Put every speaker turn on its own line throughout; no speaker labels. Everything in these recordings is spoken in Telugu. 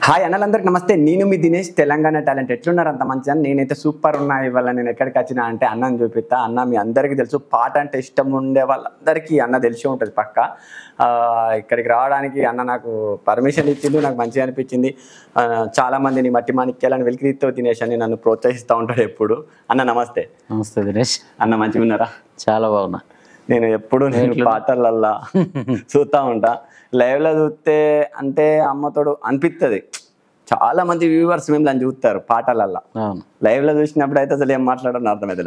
హాయ్ అన్నలందరికి నమస్తే నేను మీ దినేష్ తెలంగాణ టాలెంట్ ఎట్లున్నారు అంత మంచిగా నేనైతే సూపర్ ఉన్నా ఇవాళ నేను ఎక్కడికి వచ్చినా అంటే అన్నని చూపిస్తా అన్న మీ అందరికీ తెలుసు పాట అంటే ఇష్టం ఉండే వాళ్ళందరికీ అన్న తెలిసే ఉంటుంది పక్క ఆ, ఇక్కడికి రావడానికి అన్న నాకు పర్మిషన్ ఇచ్చిండు నాకు మంచిగా అనిపించింది ఆ, చాలా మందిని మట్టి మాణిక్యాలని వెలికిరితో దినేష్ అని నన్ను ప్రోత్సహిస్తూ ఉంటాడు ఎప్పుడు అన్న నమస్తే
నమస్తే దినేష్
అన్న మంచిగా ఉన్నారా
చాలా బాగున్నా
నేను ఎప్పుడు నేను పాటలల్లా చూస్తూ ఉంటా లైవ్ లో చూస్తే అంటే అమ్మతోడు అనిపిస్తుంది చాలా మంది వ్యూవర్స్ మేము దాన్ని చూస్తారు పాటలల్లా
అవును
లైవ్ లో చూసినప్పుడు అయితే అసలు ఏం మాట్లాడని అర్థమైతే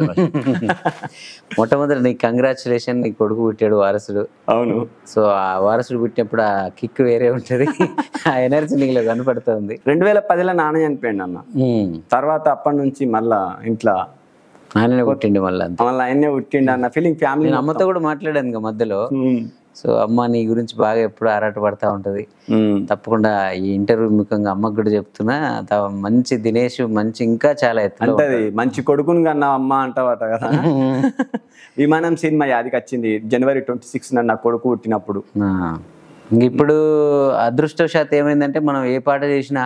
మొట్టమొదటి నీకు కంగ్రాచులేషన్ నీ కొడుకు పుట్టాడు వారసుడు
అవును
సో ఆ వారసుడు పుట్టినప్పుడు ఆ కిక్ వేరే ఉంటుంది ఆ ఎనర్జీ నీలో కనపడుతుంది
రెండు వేల పదిలో నాన్న చనిపోయింది అన్న
ఉమ్.
తర్వాత అప్పటి నుంచి మళ్ళా ఇంట్లో
నాన్ననే పుట్టిండి మళ్ళీ అంతే
మళ్ళీ ఆయన్నే పుట్టిండు అన్న ఫీలింగ్ ఫ్యామిలీ
నేను అమ్మతో కూడా మాట్లాడాను ఇంకా మధ్యలో సో అమ్మ నీ గురించి బాగా ఎప్పుడు ఆరాట పడతా ఉంటది తప్పకుండా ఈ ఇంటర్వ్యూ ముఖంగా అమ్మకు కూడా చెప్తున్నా త- మంచి దినేష్ మంచి ఇంకా చాలా ఎత్తులో
అంటే అది మంచి కొడుకుని కన్నా అమ్మ అంటావట కదా విమానం సినిమా యాదికి వచ్చింది జనవరి ట్వంటీ సిక్స్ నా కొడుకు పుట్టినప్పుడు
ఆ. ఇంక ఇప్పుడు అదృష్టవశాత్ ఏమైందంటే మనం ఏ పాట చేసినా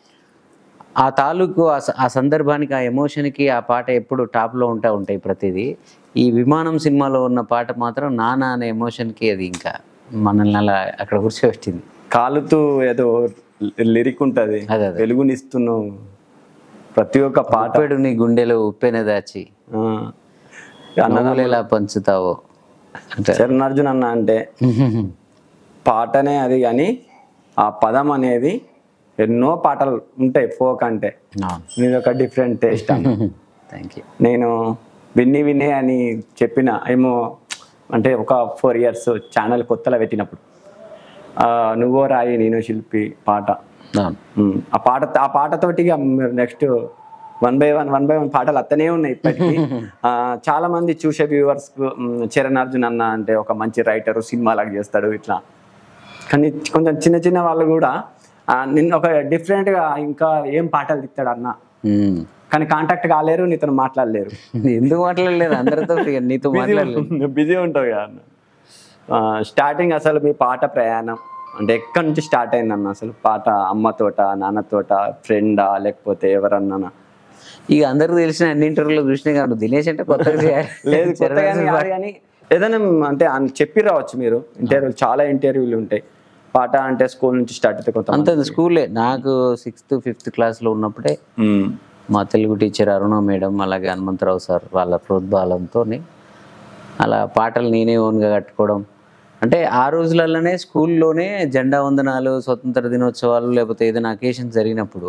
ఆ తాలూకు ఆ స- ఆ సందర్భానికి ఆ ఎమోషన్కి ఆ పాట ఎప్పుడు టాప్లో ఉంటా ఉంటాయి ప్రతిదీ ఈ విమానం సినిమాలో ఉన్న పాట మాత్రం నానా అనే ఎమోషన్కి అది ఇంకా మనల్ని అలా అక్కడ కూర్చోబెట్టింది
కాలుతూ ఏదో లిరిక్ ఉంటది
అదే అదే
వెలుగునిస్తున్నావు ప్రతి ఒక్క పాట
ఉప్పెడు నీ గుండెలో ఉప్పెన దాచి
ఆ. అన్న
నవ్వులేలా పంచుతావో అంటే
చరణార్జున్ అన్న అంటే పాటనే అది కానీ ఆ పదం అనేది ఎన్నో పాటలు ఉంటాయి ఫోక్ అంటే నీది ఒక డిఫరెంట్ టేస్ట్ అన్న
థ్యాంక్ యూ
నేను విన్ని వినే అని చెప్పిన ఏమో అంటే ఒక ఫోర్ ఇయర్స్ ఛానల్ కొత్తలో పెట్టినప్పుడు ఆ, నువ్వో రాయి నేను శిల్పి పాట
అవును
ఉమ్, ఆ పాట ఆ పాటతోటి next one by one one by one పాటలు అత్తనే ఉన్నాయి ఇప్పటికీ ఆ, చాలా మంది చూసే వ్యూవర్స్ చరణ్ అర్జున్ అన్న అంటే ఒక మంచి రైటర్ సినిమాలకు చేస్తాడు ఇట్లా కానీ కొంచెం చిన్న చిన్న వాళ్ళు కూడా ఆ, నిన్న ఒక different గా ఇంకా ఏం పాటలు తిత్తాడు అన్న
ఉమ్.
కానీ కాంటాక్ట్ కాలేరు నీతో మాట్లాడలేరు
ఎందుకు మాట్లాడలేదు అందరితో free గా నీతో మాట్లాడలేదు
బిజీ ఉంటావు కదా అన్న స్టార్టింగ్ అసలు మీ పాట ప్రయాణం అంటే ఎక్కడి నుంచి స్టార్ట్ అయిందన్న అసలు పాట అమ్మతోట నాన్నతోట ఫ్రెండా లేకపోతే ఎవరన్నా
ఇక అందరికి తెలిసిన అన్ని ఇంటర్వ్యూలో చూసినా కాదు దినేష్ అంటే కొత్తగా చేయాలి
లేదు కొత్తగా అని కాదు కానీ ఏదైనా అంటే అన్- చెప్పి రావచ్చు మీరు ఇంటర్వ్యూలు చాలా ఇంటర్వ్యూలు ఉంటాయి పాట అంటే స్కూల్ నుంచి స్టార్ట్ అయితే కొంత
అంత స్కూలే నాకు సిక్స్త్ ఫిఫ్త్ క్లాస్లో ఉన్నప్పుడే మా తెలుగు టీచర్ అరుణ మేడం అలాగే హనుమంతరావు సార్ వాళ్ళ ప్రోద్బలంతో అలా పాటలు నేనే ఓన్గా కట్టుకోవడం అంటే ఆ రోజులలోనే స్కూల్లోనే జెండా వందనాలు స్వతంత్ర దినోత్సవాలు లేకపోతే ఏదైనా అకేషన్ జరిగినప్పుడు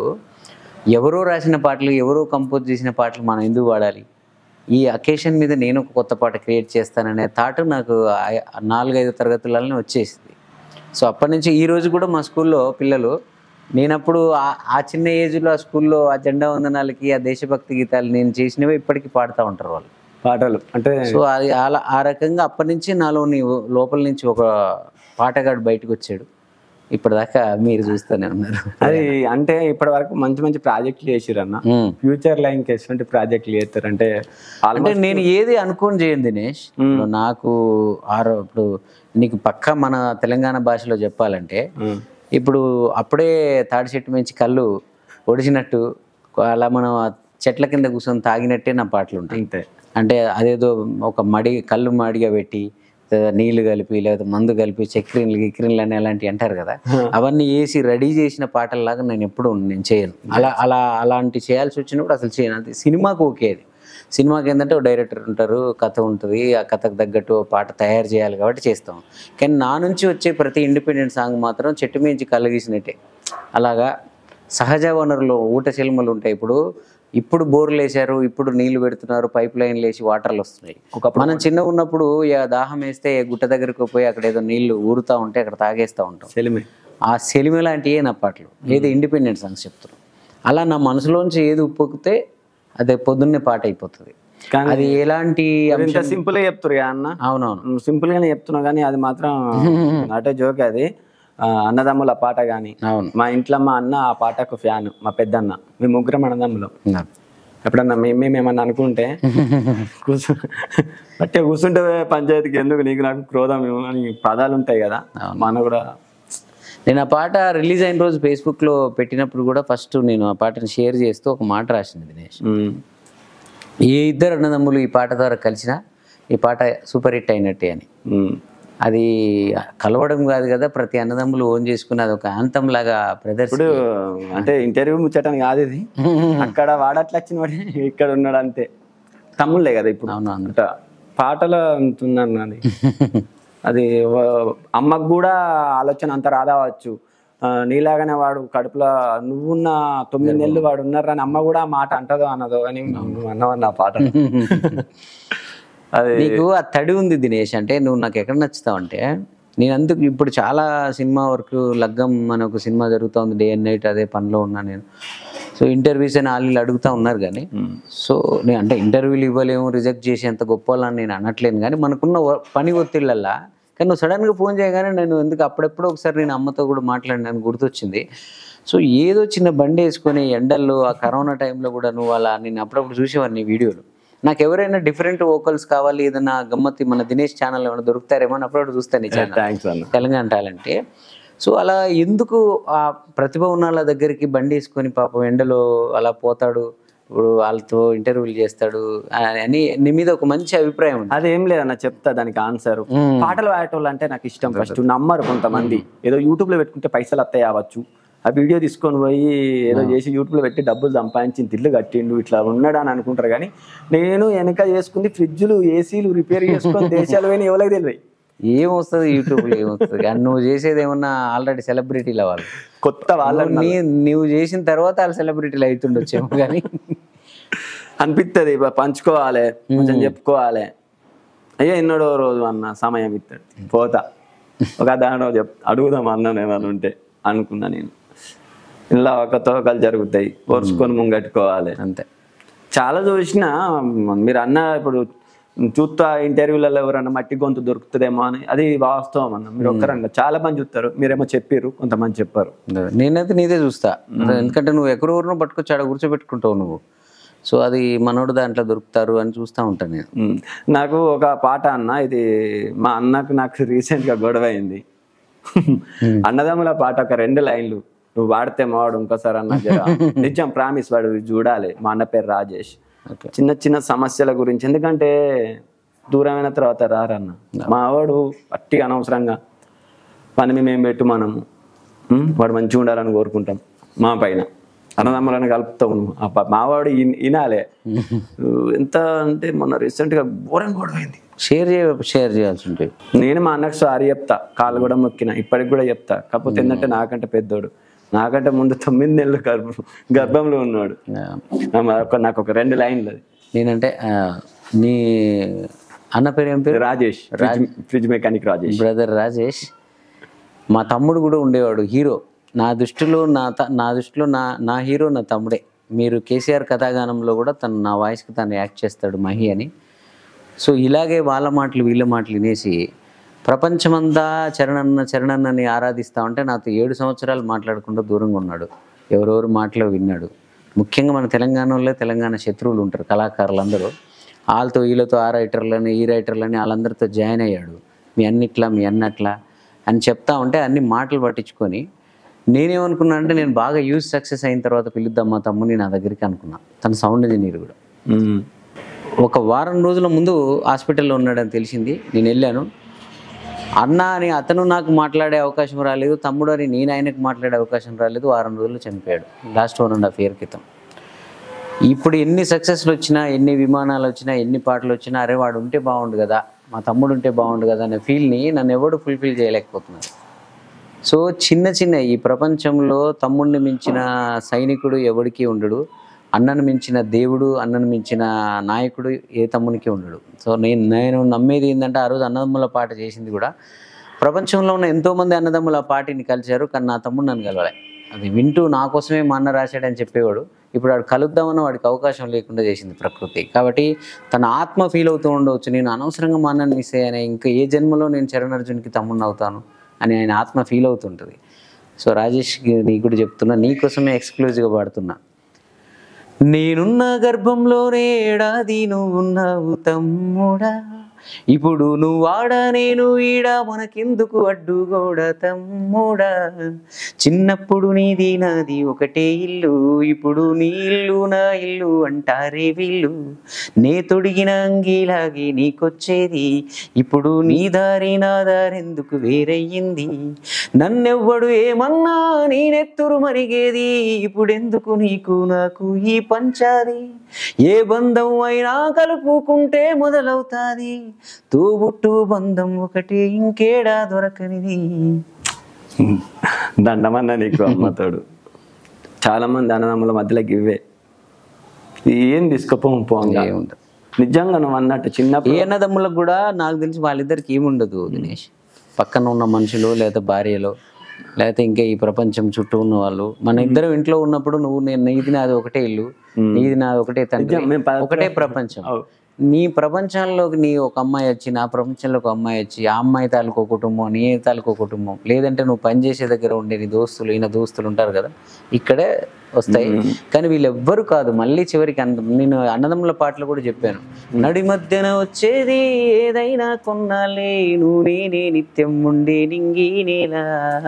ఎవరో రాసిన పాటలు ఎవరో కంపోజ్ చేసిన పాటలు మనం ఎందుకు వాడాలి ఈ అకేషన్ మీద నేను ఒక కొత్త పాట క్రియేట్ చేస్తాననే థాట్ నాకు ఆ- ఆ నాలుగైదు తరగతులలోనే వచ్చేసింది సో అప్పటి నుంచి ఈ రోజు కూడా మా స్కూల్లో పిల్లలు నేనప్పుడు ఆ- ఆ చిన్న ఏజ్లో ఆ స్కూల్లో ఆ జెండా వందనాలకి ఆ దేశభక్తి గీతాలు నేను చేసినవి ఇప్పటికీ పాడుతూ ఉంటారు వాళ్ళు
పాటలు అంటే
సో అది అలా ఆ రకంగా అప్పటి నుంచి నాలోని లోపల నుంచి ఒక పాటగాడు బయటకు వచ్చాడు ఇప్పటిదాకా మీరు చూస్తూనే ఉన్నారు
అది అంటే ఇప్పటి వరకు మంచి మంచి ప్రాజెక్టులు చేసిరు అన్న
ఉమ్.
ఫ్యూచర్ లో ఇంకా ఎటువంటి ప్రాజెక్టులు చేస్తారు అంటే
అంటే నేను ఏది అనుకోని చేయను దినేష్ ఇప్పుడు నాకు ఆరో ఇప్పుడు నీకు పక్కా మన తెలంగాణ భాషలో చెప్పాలంటే
ఉమ్.
ఇప్పుడు అప్పుడే తాడి చెట్టు మించి కళ్ళు ఒడిచినట్టు అలా మనం ఆ చెట్ల కింద కూర్చొని తాగినట్టే నా పాటలు ఉంటాయి
అంతే
అంటే అదేదో ఒక మడి కళ్ళు మడిగా పెట్టి లేదా నీళ్లు కలిపి లేదా మందు కలిపి చక్రీన్లు గిక్రీన్లు అని అలాంటివి అంటారు కదా అవన్నీ వేసి రెడీ చేసిన పాటల్లాగా నేను ఎప్పుడు నేను చేయను అలా అలా అలాంటి చేయాల్సి వచ్చినప్పుడు అసలు చేయను అంతే సినిమాకు ఓకే అది సినిమాకి ఏంటంటే ఒక డైరెక్టర్ ఉంటారు కథ ఉంటుంది ఆ కథకు తగ్గట్టు ఓ పాట తయారు చేయాలి కాబట్టి చేస్తాం కానీ నా నుంచి వచ్చే ప్రతి ఇండిపెండెంట్ సాంగ్ మాత్రం చెట్టు మించి కలగీసినట్టే అలాగా సహజ వనరులు ఊట చెల్మలు ఉంటాయి ఇప్పుడు ఇప్పుడు బోర్లు వేశారు ఇప్పుడు నీళ్లు పెడుతున్నారు పైప్ లైన్లు వేసి వాటర్లు వస్తున్నాయి మనం చిన్నగా ఉన్నప్పుడు ఇక దాహం వేస్తే గుట్ట దగ్గరకు పోయి అక్కడ ఏదో నీళ్లు ఊరుతా ఉంటే అక్కడ తాగేస్తూ ఉంటాం
సెలిమే
ఆ సెలిమి లాంటివే నా పాటలు ఏది ఇండిపెండెంట్ సాంగ్స్ చెప్తున్నాం అలా నా మనసులోంచి ఏది ఉప్పుకితే అదే పొద్దున్నే పాట అయిపోతుంది
కానీ
అది ఎలాంటి
ఇంత సింపుల్ గా చెప్తారు కదా అన్న
అవునవును
సింపుల్ గానే చెప్తున్నా కానీ అది మాత్రం నాటే జోక్ అది ఆ, అన్నదమ్ముల పాట కానీ
అవును
మా ఇంట్లో మా అన్న ఆ పాటకు ఫ్యాన్ మా పెద్దన్న మేము ముగ్గురం అన్నదమ్ములం ఎప్పుడన్నా మేము మేము ఏమన్నా అనుకుంటే కూర్చో బట్టే కూర్చుంటే పంచాయతీకి ఎందుకు నీకు నాకు క్రోధం ఏమో అని పదాలు ఉంటాయి కదా మన కూడా
నేను ఆ పాట రిలీజ్ అయిన రోజు ఫేస్బుక్లో పెట్టినప్పుడు కూడా ఫస్ట్ నేను ఆ పాటను షేర్ చేస్తూ ఒక మాట రాసింది దినేష్
ఉమ్.
ఏ ఇద్దరు అన్నదమ్ములు ఈ పాట ద్వారా కలిసినా ఈ పాట సూపర్ హిట్ అయినట్టే అని
ఉమ్.
అది కలవడం కాదు కదా ప్రతి అన్నదమ్ములు ఓన్ చేసుకుని అది ఒక యాంతం లాగా ప్రదర్శన
ఇప్పుడు అంటే ఇంటర్వ్యూ ముచ్చటని కాదు ఇది అక్కడ వాడట్లా వచ్చిన వాడే ఇక్కడ ఉన్నాడు అంతే తమ్ముళ్ళే కదా ఇప్పుడు
అవును అవును
అంట పాటలో ఉంటుందన్న అది అది వ- అమ్మకు కూడా ఆలోచన అంత రాదావచ్చు ఆ, నీలాగానే వాడు కడుపులో నువ్వున్న తొమ్మిది నెలలు వాడు ఉన్నారు అని అమ్మ కూడా ఆ మాట అంటదో అనదో అని నువ్వు అన్నవన్న పాట అది
నీకు ఆ తడి ఉంది దినేష్ అంటే నువ్వు నాకు ఎక్కడ నచ్చుతావు అంటే నేను అందుకు ఇప్పుడు చాలా సినిమా వర్క్ లగ్గం అని ఒక సినిమా జరుగుతూ ఉంది డే అండ్ నైట్ అదే పనిలో ఉన్నా నేను సో ఇంటర్వ్యూస్ అని వాళ్ళు అడుగుతూ ఉన్నారు కానీ సో నేను అంటే ఇంటర్వ్యూలు ఇవ్వలేము రిజెక్ట్ చేసేంత గొప్ప వాళ్ళని నేను అనట్లేను కానీ మనకున్న వ- పని ఒత్తిళ్ళల్లా కానీ నువ్వు సడన్గా ఫోన్ చేయగానే నేను ఎందుకు అప్పుడెప్పుడో ఒకసారి నేను అమ్మతో కూడా మాట్లాడినాను గుర్తొచ్చింది సో ఏదో చిన్న బండి వేసుకొని ఎండల్లో ఆ కరోనా టైంలో కూడా నువ్వు అలా నేను అప్పుడప్పుడు చూసేవాడిని వీడియోలు నాకు ఎవరైనా డిఫరెంట్ వోకల్స్ కావాలి ఏదైనా గమ్మత్తి మన దినేష్ ఛానల్ ఏమైనా దొరుకుతారేమో అని అప్పుడప్పుడు చూస్తాను ఈ ఛానల్
థ్యాంక్స్ అన్న
తెలంగాణ టాలెంట్ సో అలా ఎందుకు ఆ ప్రతిభ ఉన్న వాళ్ళ దగ్గరికి బండి వేసుకొని పాపం ఎండలో అలా పోతాడు ఇప్పుడు వాళ్ళతో ఇంటర్వ్యూలు చేస్తాడు ఆ, అని నీ మీద ఒక మంచి అభిప్రాయం ఉంది
అదేం లేదన్న చెప్తా దానికి ఆన్సర్ పాటలు పాడేటోళ్ళు అంటే నాకు ఇష్టం ఫస్ట్ నమ్మరు కొంతమంది ఏదో యూట్యూబ్ లో పెట్టుకుంటే పైసలు వస్తాయి అవ్వచ్చు ఆ వీడియో తీసుకొని పోయి ఏదో చేసి యూట్యూబ్ లో పెట్టి డబ్బులు సంపాదించి ఇల్లు కట్టిండు ఇట్లా ఉన్నాడు అని అనుకుంటారు కానీ నేను వెనక చేసుకుంది ఫ్రిడ్జ్లు ఏసీలు రిపేర్ చేసుకొని దేశాలు పోయిన ఎవరికి తెలియదు
ఏం వస్తుంది యూట్యూబ్లో ఏమొస్తుంది కానీ నువ్వు చేసేది ఏమన్నా ఆల్రెడీ సెలబ్రిటీలు అవ్వాలి
కొత్త వాళ్ళ
నీ నువ్వు చేసిన తర్వాత వాళ్ళు సెలబ్రిటీలు అవుతుండొచ్చేమో కానీ
అనిపిస్తుంది ఇక పంచుకోవాలి కొంచెం చెప్పుకోవాలి అయ్యో ఎన్నడో రోజు అన్న సమయం ఇస్తాడు పోతా ఒక దాంట్లో చెప్ అడుగుదాం అన్న ఏమైనా ఉంటే అనుకున్నా నేను ఇలా ఒక తోకలు జరుగుతాయి ఓర్చుకొని ముంగట్టుకోవాలి
అంతే
చాలా చూసిన మీరు అన్న ఇప్పుడు చూస్తా ఇంటర్వ్యూలలో ఎవరన్నా మట్టి గొంతు దొరుకుతుందేమో అని అది వాస్తవం అన్న మీరు ఒక్కరన్నా చాలా మంది చూస్తారు మీరేమో చెప్పారు కొంతమంది చెప్పారు
నేనైతే నీదే చూస్తా ఎందుకంటే నువ్వు ఎక్కడెవరినో పట్టుకొచ్చి ఆడ కూర్చోబెట్టుకుంటావు నువ్వు సో అది మనోడు దాంట్లో దొరుకుతారు అని చూస్తూ ఉంటాను నేను
ఉమ్. నాకు ఒక పాట అన్న ఇది మా అన్నకు నాకు రీసెంట్ గా గొడవ అయింది అన్నదమ్ముల పాట ఒక రెండు లైన్లు నువ్వు వాడితే మావాడు ఇంకోసారి అన్న జర నిజం ప్రామిస్ వాడు చూడాలి మా అన్న పేరు రాజేష్
ఓకే
చిన్న చిన్న సమస్యల గురించి ఎందుకంటే దూరమైన తర్వాత రారన్న మావాడు పట్టి అనవసరంగా పని మేము పెట్టు మనము ఉమ్, వాడు మంచిగా ఉండాలని కోరుకుంటాం మా పైన అన్నదమ్ములను కలుపుతాం ఆ ప- మావాడు ఇన్- వినాలే ఎంత అంటే మొన్న రీసెంట్ గా ఘోరం గొడవ అయింది
షేర్ చేయ షేర్ చేయాల్సి ఉంటుంది
నేను మా అన్నకు సారీ చెప్తా కాళ్ళు కూడా మొక్కిన ఇప్పటికి కూడా చెప్తా కాకపోతే ఏంటంటే నాకంటే పెద్దోడు నాకంటే ముందు తొమ్మిది నెలలు గర్భం గర్భంలో ఉన్నాడు ఆ, మా- ఒక- నాకు ఒక రెండు లైన్లు అది
నేనంటే ఆ, నీ అన్న పేరు ఏం పేరు
Rajesh fridge fridge mechanic Rajesh
brother Rajesh మా తమ్ముడు కూడా ఉండేవాడు హీరో నా దృష్టిలో నా త- నా దృష్టిలో నా నా హీరో నా తమ్ముడే మీరు కేసీఆర్ కథాగానంలో కూడా తను నా వాయిస్కి తను యాక్ట్ చేస్తాడు మహి అని సో ఇలాగే వాళ్ళ మాటలు వీళ్ళ మాటలు వినేసి ప్రపంచమంతా చరణన్న చరణన్నని ఆరాధిస్తా ఉంటే నాతో ఏడు సంవత్సరాలు మాట్లాడకుండా దూరంగా ఉన్నాడు ఎవరెవరు మాటలు విన్నాడు ముఖ్యంగా మన తెలంగాణలో తెలంగాణ శత్రువులు ఉంటారు కళాకారులు అందరూ వాళ్ళతో వీళ్ళతో ఆ రైటర్లని ఈ రైటర్లని వాళ్ళందరితో జాయిన్ అయ్యాడు మీ అన్నిట్లా మీ అన్నట్లా అని చెప్తా ఉంటే అన్ని మాటలు పట్టించుకొని నేనేమనుకున్నా అంటే నేను బాగా యూజ్ సక్సెస్ అయిన తర్వాత పిలుద్దాం మా తమ్ముని నా దగ్గరికి అనుకున్నా తన సౌండ్ ఇంజనీర్ కూడా
ఉమ్.
ఒక వారం రోజుల ముందు హాస్పిటల్లో ఉన్నాడని తెలిసింది నేను వెళ్ళాను అన్న అని అతను నాకు మాట్లాడే అవకాశం రాలేదు తమ్ముడు అని నేను ఆయనకు మాట్లాడే అవకాశం రాలేదు వారం రోజులు చనిపోయాడు last one and half year క్రితం ఇప్పుడు ఎన్ని సక్సెస్లు వచ్చినా ఎన్ని విమానాలు వచ్చినా ఎన్ని పాటలు వచ్చినా అరే వాడు ఉంటే బాగుండు కదా మా తమ్ముడు ఉంటే బాగుండు కదా అనే ఫీల్ని నన్ను ఎవడు ఫుల్ఫిల్ చేయలేకపోతున్నారు సో చిన్న చిన్న ఈ ప్రపంచంలో తమ్ముడిని మించిన సైనికుడు ఎవడికి ఉండడు అన్నను మించిన దేవుడు అన్నను మించిన నాయకుడు ఏ తమ్మునికి ఉండడు సో నేను నేను నమ్మేది ఏంటంటే ఆ రోజు అన్నదమ్ముల పాట చేసింది కూడా ప్రపంచంలో ఉన్న ఎంతోమంది అన్నదమ్ముల ఆ పార్టీని కలిశారు కానీ నా తమ్ముడు నన్ను కలవలే అది వింటూ నా కోసమే మా అన్న రాశాడని చెప్పేవాడు ఇప్పుడు వాడు కలుద్దామన్న వాడికి అవకాశం లేకుండా చేసింది ప్రకృతి కాబట్టి తన ఆత్మ ఫీల్ అవుతూ ఉండవచ్చు నేను అనవసరంగా మా అన్నని మిస్ అయ్యాను ఇంకా ఏ జన్మలో నేను చరణ్ అర్జున్కి తమ్ముడిని అవుతాను అని ఆయన ఆత్మ ఫీల్ అవుతుంటుంది సో రాజేష్ నీకు కూడా చెప్తున్నా నీకోసమే ఎక్స్క్లూజివ్గా పాడుతున్నా నేనున్న గర్భంలోనే ఏడాది నువ్వున్నావు తమ్ముడా ఇప్పుడు నువ్వు ఆడ నేను ఈడ మనకెందుకు అడ్డుగోడ తమ్ముడా చిన్నప్పుడు నీది నాది ఒకటే ఇల్లు ఇప్పుడు నీ ఇల్లు నా ఇల్లు అంటారే వీళ్ళు నే తొడిగిన అంగీలాగి నీకొచ్చేది ఇప్పుడు నీ దారి నా దారి ఎందుకు వేరయ్యింది నన్నెవ్వడు ఏమన్నా నేనెత్తురు మరిగేది ఇప్పుడెందుకు నీకు నాకు ఈ పంచాది ఏ బంధం అయినా కలుపుకుంటే మొదలవుతాది తోబుట్టు బంధం ఒకటే ఇంకేడా దొరకనిది
దండమన్న నీకు అమ్మతోడు చాలా మంది అన్నదమ్ముల మధ్యలో గివ్వే ఏం తీసుకుపోము పోంగా
ఏముండదు
నిజంగా నువ్వు అన్నట్టు చిన్నప్పుడు
ఏ అన్నదమ్ములకు కూడా నాకు తెలిసి వాళ్ళిద్దరికి ఏముండదు దినేష్ పక్కన ఉన్న మనుషులు లేదా భార్యలో లేకపోతే ఇంకా ఈ ప్రపంచం చుట్టూ ఉన్న వాళ్ళు మన ఇద్దరం ఇంట్లో ఉన్నప్పుడు నువ్వు నేను నీది నాది ఒకటే ఇల్లు నీది నాది ఒకటే తండ్రి
మేము పద-
ఒకటే ప్రపంచం
అవు.
నీ ప్రపంచంలోకి నీ ఒక అమ్మాయి వచ్చి నా ప్రపంచంలో ఒక అమ్మాయి వచ్చి ఆ అమ్మాయి తాలూకు ఒక కుటుంబం నీ తాలూకు ఒక కుటుంబం లేదంటే నువ్వు పనిచేసే దగ్గర ఉండే నీ దోస్తులు ఈయన దోస్తులు ఉంటారు కదా ఇక్కడే వస్తాయి కానీ వీళ్ళెవ్వరు కాదు మళ్ళీ చివరికి అంద నేను అన్నదమ్ముల పాటలు కూడా చెప్పాను నడి మధ్యన వచ్చేది ఏదైనా కొన్నాలే నువ్వు నేనే నిత్యం ఉండే నింగి నేలా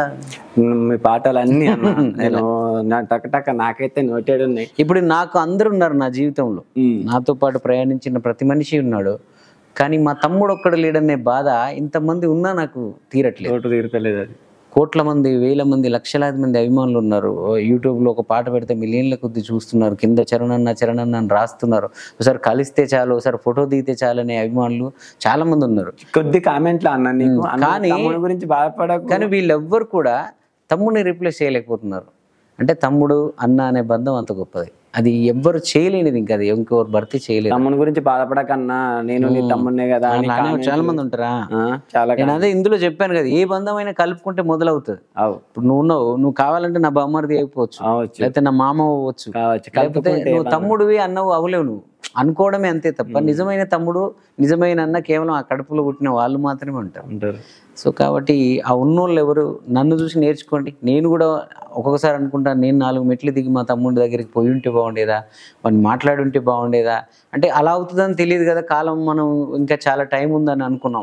మీ పాటలన్నీ అన్న నేను నా టక టక నాకైతే నోటెడ్ ఉన్నాయి
ఇప్పుడు నాకు అందరు ఉన్నారు నా జీవితంలో నాతో పాటు ప్రయాణించిన ప్రతి మనిషి ఉన్నాడు కానీ మా తమ్ముడు ఒక్కడు లేడనే బాధ ఇంతమంది ఉన్నా నాకు తీరట్లేదు
తోట తీరుతలేదు అది
కోట్ల మంది వేల మంది లక్షలాది మంది అభిమానులు ఉన్నారు ఓ యూట్యూబ్లో ఒక పాట పెడితే మిలియన్ల కొద్ది చూస్తున్నారు కింద చరణన్న చరణన్న అని రాస్తున్నారు ఒకసారి కలిస్తే చాలు ఒకసారి ఫోటో దిగితే చాలు అనే అభిమానులు చాలా మంది ఉన్నారు
కొద్ది కామెంట్లు అన్న నీకు అన్న
కానీ-
తమ్ముడి గురించి బాధపడకు
కానీ వీళ్ళెవ్వరు కూడా తమ్ముడిని రీప్లేస్ చేయలేకపోతున్నారు అంటే తమ్ముడు అన్న అనే బంధం అంత గొప్పది అది ఎవ్వరు చేయలేనిది ఇంకా అది ఇంకోరు భర్తీ చేయలేదు
తమ్ముని గురించి బాధపడకన్నా నేను నీ తమ్ముడినే కదా అని
అలా అనే చాలా మంది ఉంటారా
ఆ, చాలా
నేను అదే ఇందులో చెప్పాను కదా ఏ బంధమైనా కలుపుకుంటే మొదలవుతుంది
అవు
ఇప్పుడు నువ్వు ఉన్నావు నువ్వు కావాలంటే నా బామ్మరిది అయిపోవచ్చు
కావచ్చు
లేకపోతే నా మామ అవ్వచ్చు
కావచ్చు
లేకపోతే
కలుపుకుంటే
నువ్వు తమ్ముడివి అన్నవు అవలేవు నువ్వు అనుకోవడమే అంతే తప్ప నిజమైన తమ్ముడు నిజమైన అన్న కేవలం ఆ కడుపులో పుట్టిన వాళ్ళు మాత్రమే ఉంటారు
ఉంటారు
సో కాబట్టి ఆ ఉన్నోళ్ళు ఎవరు నన్ను చూసి నేర్చుకోండి నేను కూడా ఒక్కొక్కసారి అనుకుంటాను నేను నాలుగు మెట్లు దిగి మా తమ్ముడి దగ్గరికి పోయి ఉంటే బాగుండేదా వాడిని మాట్లాడి ఉంటే బాగుండేదా అంటే అలా అవుతుందని తెలియదు కదా కాలం మనం ఇంకా చాలా టైం ఉందని అనుకున్నాం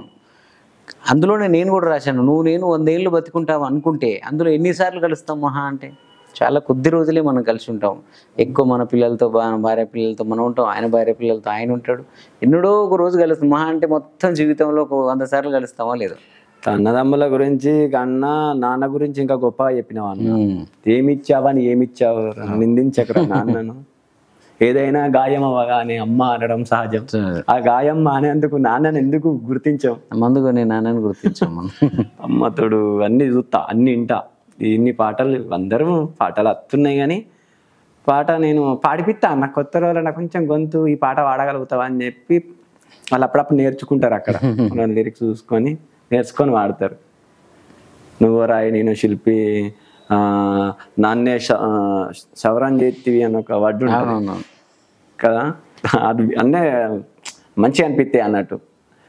అందులోనే నేను కూడా రాశాను నువ్వు నేను వందేళ్ళు బతుకుంటావు అనుకుంటే అందులో ఎన్నిసార్లు కలుస్తాం మహా అంటే చాలా కొద్ది రోజులే మనం కలిసి ఉంటాం ఎక్కువ మన పిల్లలతో బా భార్య పిల్లలతో మనం ఉంటాం ఆయన భార్య పిల్లలతో ఆయన ఉంటాడు ఎన్నడో ఒక రోజు కలుస్తాం మహా అంటే మొత్తం జీవితంలో ఒక వంద సార్లు కలుస్తామా లేదు
అన్నదమ్ముల గురించి అన్న నాన్న గురించి ఇంకా గొప్పగా చెప్పినావు అన్న
ఉమ్.
ఏమిచ్చావని ఏమిచ్చావు నిందించకరా నాన్నను ఏదైనా గాయం అవ్వగానే అమ్మ అనడం సహజం ఆ గాయం మానేందుకు నాన్నని ఎందుకు గుర్తించాం
మందుగా నేను నాన్నని గుర్తించాం మనం
అమ్మతోడు అన్ని చూస్తా అన్ని వింటా ఇన్ని పాటలు అందరూ పాటలు వస్తున్నాయి కానీ పాట నేను పాడిపిస్తా అన్న కొత్త రోజులు నాకు కొంచెం గొంతు ఈ పాట పాడగలుగుతావా అని చెప్పి వాళ్ళు అప్పుడప్పుడు నేర్చుకుంటారు అక్కడ మనం లిరిక్స్ చూసుకొని నేర్చుకొని వాడతారు నువ్వు రాయి నేను శిల్పి ఆ, నాన్నే శ- ఆ, సవరం చేతివి అని ఒక వడ్డు ఉంటుంది
అవునవును
కదా అది అన్నీ మంచిగా అనిపిస్తాయి అన్నట్టు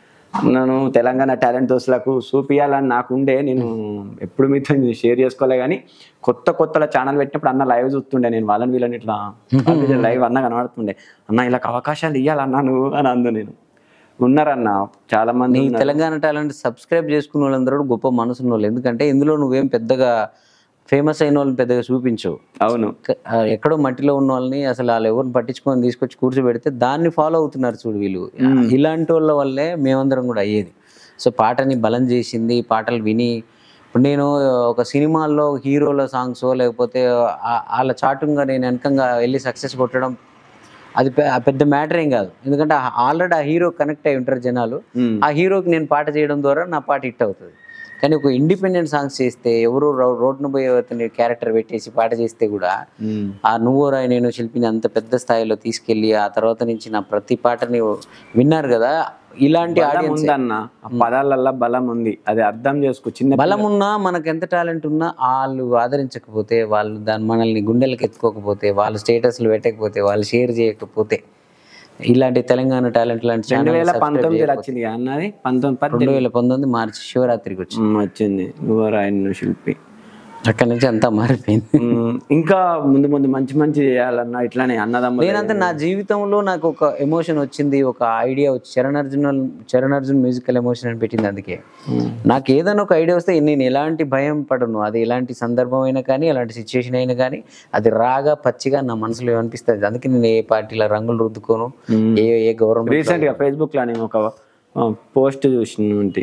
నేను తెలంగాణ టాలెంట్ దోస్తులకు చూపియాలని నాకు ఉండే నేను ఎప్పుడు మీతో షేర్ చేసుకోలే కానీ కొత్త కొత్తల ఛానల్ పెట్టినప్పుడు అన్న లైవ్ చూస్తుండే నేను వాళ్ళని వీళ్ళని ఇట్లా లైవ్ అన్న కనబడుతుండే అన్న ఇలా అవకాశాలు ఇవ్వాలన్నా నువ్వు అని అందు నేను ఉన్నారన్న చాలా మంది
నీ తెలంగాణ టాలెంట్ సబ్స్క్రైబ్ చేసుకున్న వాళ్ళందరూ కూడా గొప్ప మనసున్న వాళ్ళు ఎందుకంటే ఇందులో నువ్వేం పెద్దగా ఫేమస్ అయిన వాళ్ళని పెద్దగా చూపించవు
అవును
క- ఆ, ఎక్కడో మట్టిలో ఉన్న వాళ్ళని అసలు వాళ్ళు ఎవరిని పట్టించుకొని తీసుకొచ్చి కూర్చోబెడితే దాన్ని ఫాలో అవుతున్నారు చూడు వీళ్ళు ఇలాంటి వాళ్ళ వల్లే మేమందరం కూడా అయ్యేది సో పాటని బలం చేసింది పాటలు విని ఇప్పుడు నేను ఒక సినిమాల్లో హీరోల సాంగ్స్ లేకపోతే ఆ- వాళ్ళ చాటుగా నేను వెనకంగా వెళ్ళి సక్సెస్ కొట్టడం అది పె- ఆ పెద్ద మ్యాటర్ ఏం కాదు ఎందుకంటే ఆల్రెడీ ఆ హీరో కనెక్ట్ అయి ఉంటారు జనాలు
ఉమ్.
ఆ హీరోకి నేను పాట చేయడం ద్వారా నా పాట హిట్ అవుతుంది కానీ ఒక ఇండిపెండెంట్ సాంగ్స్ చేస్తే ఎవరు రోడ్ను పోయే అతని క్యారెక్టర్ పెట్టేసి పాట చేస్తే కూడా
ఉమ్.
ఆ నువ్వు రాయి నేను శిల్పిని అంత పెద్ద స్థాయిలో తీసుకెళ్ళి ఆ తర్వాత నుంచి నా ప్రతి పాటని విన్నారు కదా ఇలాంటి
బలం
ఆడియన్స్
ఉందన్న ఆ పదాలల్లో బలం ఉంది అది అర్థం చేసుకో చిన్న
బలం ఉన్నా మనకు ఎంత టాలెంట్ ఉన్నా వాళ్ళు ఆదరించకపోతే వాళ్ళు దాని మనల్ని గుండెలకు ఎత్తుకోకపోతే వాళ్ళు స్టేటస్లు పెట్టకపోతే వాళ్ళు షేర్ చేయకపోతే ఇలాంటి తెలంగాణ టాలెంట్ లాంటి
రెండు
ఛానల్
వేల పంతొమ్మిదిలో వచ్చింది కదా అన్నది పంతొమ్మిది
రెండు
పద్దెనిమిది
వేల పంతొమ్మిది మార్చి శివరాత్రికి వచ్చింది
ఉమ్, వచ్చింది నువ్వు రాయను శిల్పి
అక్కడి నుంచి అంతా మారిపోయింది
మ్మ్. ఇంకా ముందు ముందు మంచి మంచి చేయాలన్నా ఇట్లానే అన్నదమ్ములు
నేనంతా నా జీవితంలో నాకు ఒక ఎమోషన్ వచ్చింది ఒక ఐడియా వచ్చి చరణ్ అర్జున్ చరణ్ అర్జున్ మ్యూజికల్ ఎమోషన్ అని పెట్టింది అందుకే నాకు ఏదైనా ఒక ఐడియా వస్తే నేను ఎలాంటి భయం పడను అది ఎలాంటి సందర్భం అయినా కానీ ఎలాంటి సిచ్యువేషన్ అయినా కానీ అది రాగా పచ్చిగా నా మనసులో ఏమనిపిస్తుంది అందుకే నేను ఏ పార్టీలో రంగులు రుద్దుకోను ఏ ఏ గవర్నమెంట్
రీసెంట్ గా ఫేస్బుక్ లో నేను ఒక పోస్ట్ చూసిన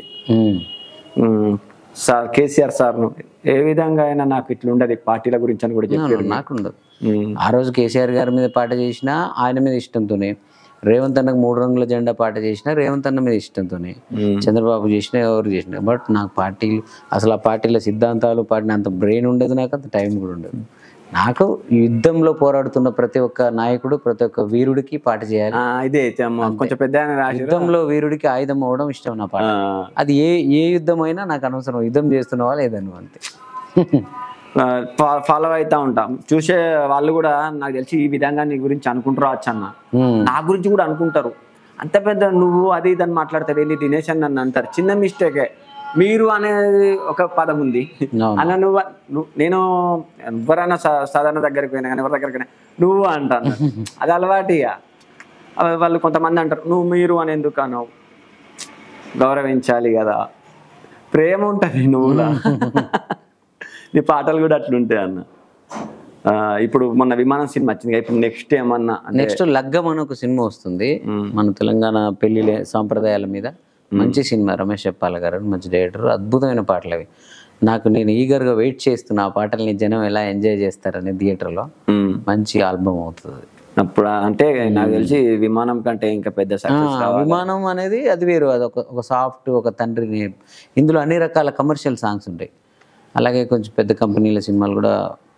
సార్ కేసీఆర్ సార్ ఏ విధంగా అయినా నాకు ఇట్లా ఉండదు పార్టీల గురించి అని కూడా చెప్పారు
నాకు ఉండదు
మ్మ్.
ఆ రోజు కేసీఆర్ గారి మీద పాట చేసినా ఆయన మీద ఇష్టంతోనే రేవంత్ అన్నకు మూడు రంగుల జెండా పాట చేసినా రేవంత్ అన్న మీద ఇష్టంతోనే
మ్మ్.
చంద్రబాబు చేసినా ఎవరు చేసినా బట్ నాకు పార్టీలు అసలు ఆ పార్టీల సిద్ధాంతాలు పాడిన అంత బ్రెయిన్ ఉండదు నాకు అంత టైం కూడా ఉండదు నాకు యుద్ధంలో పోరాడుతున్న ప్రతి ఒక్క నాయకుడు ప్రతి ఒక్క వీరుడికి పాట చేయాలి
ఆ, ఇదే చెమ్మ. కొంచెం పెద్ద ఆయన రాసి
యుద్ధంలో వీరుడికి ఆయుధం అవ్వడం ఇష్టం నా పాట అది ఏ ఏ యుద్ధం అయినా నాకు అనవసరం యుద్ధం చేస్తున్నావా లేదను అంతే
ఫాలో అవుతా ఉంటాం చూసే వాళ్ళు కూడా నాకు తెలిసి ఈ విధంగా నీ గురించి అనుకుంటారు అన్న
ఉమ్.
నా గురించి కూడా అనుకుంటారు అంత పెద్ద నువ్వు అది ఇది అని మాట్లాడతావు ఏంటి దినేష్ అని నన్ను అంటారు చిన్న మిస్టేకే మీరు అనేది ఒక పదం ఉంది
అవును.
అన్న నువ్వు నువ్వు నేను ఎవరైనా సా- సాధారణ దగ్గరికి పోయినా కానీ ఎవరి దగ్గరికి పోయినా నువ్వు అంటాను అది అలవాటు ఇక అవి వాళ్ళు కొంతమంది అంటారు నువ్వు మీరు అని ఎందుకు అన్నావు గౌరవించాలి కదా ప్రేమ ఉంటుంది నువ్వులా నీ పాటలు కూడా అట్లుంటాయి అన్న ఆ, ఇప్పుడు మొన్న విమానం సినిమా వచ్చింది కదా, ఇప్పుడు నెక్స్ట్ ఏమన్నా అంటే
నెక్స్ట్ లగ్గం అని ఒక సినిమా వస్తుంది మన తెలంగాణ పెళ్లి సాంప్రదాయాల మీద మంచి సినిమా రమేష్ చెప్పాల గారు మంచి డైరెక్టర్ అద్భుతమైన పాటలు అవి నాకు నేను ఈగర్గా వెయిట్ చేస్తున్నా ఆ పాటల్ని జనం ఎలా ఎంజాయ్ చేస్తారని థియేటర్లో
ఉమ్,
మంచి ఆల్బమ్ అవుతుంది
అప్పుడు అంటే నాకు తెలిసి విమానం కంటే ఇంకా పెద్ద సక్సెస్
ఆ, విమానం అనేది అది వేరు అది ఒక ఒక సాఫ్ట్ ఒక తండ్రిని ఇందులో అన్ని రకాల కమర్షియల్ సాంగ్స్ ఉంటాయి అలాగే కొంచెం పెద్ద కంపెనీల సినిమాలు కూడా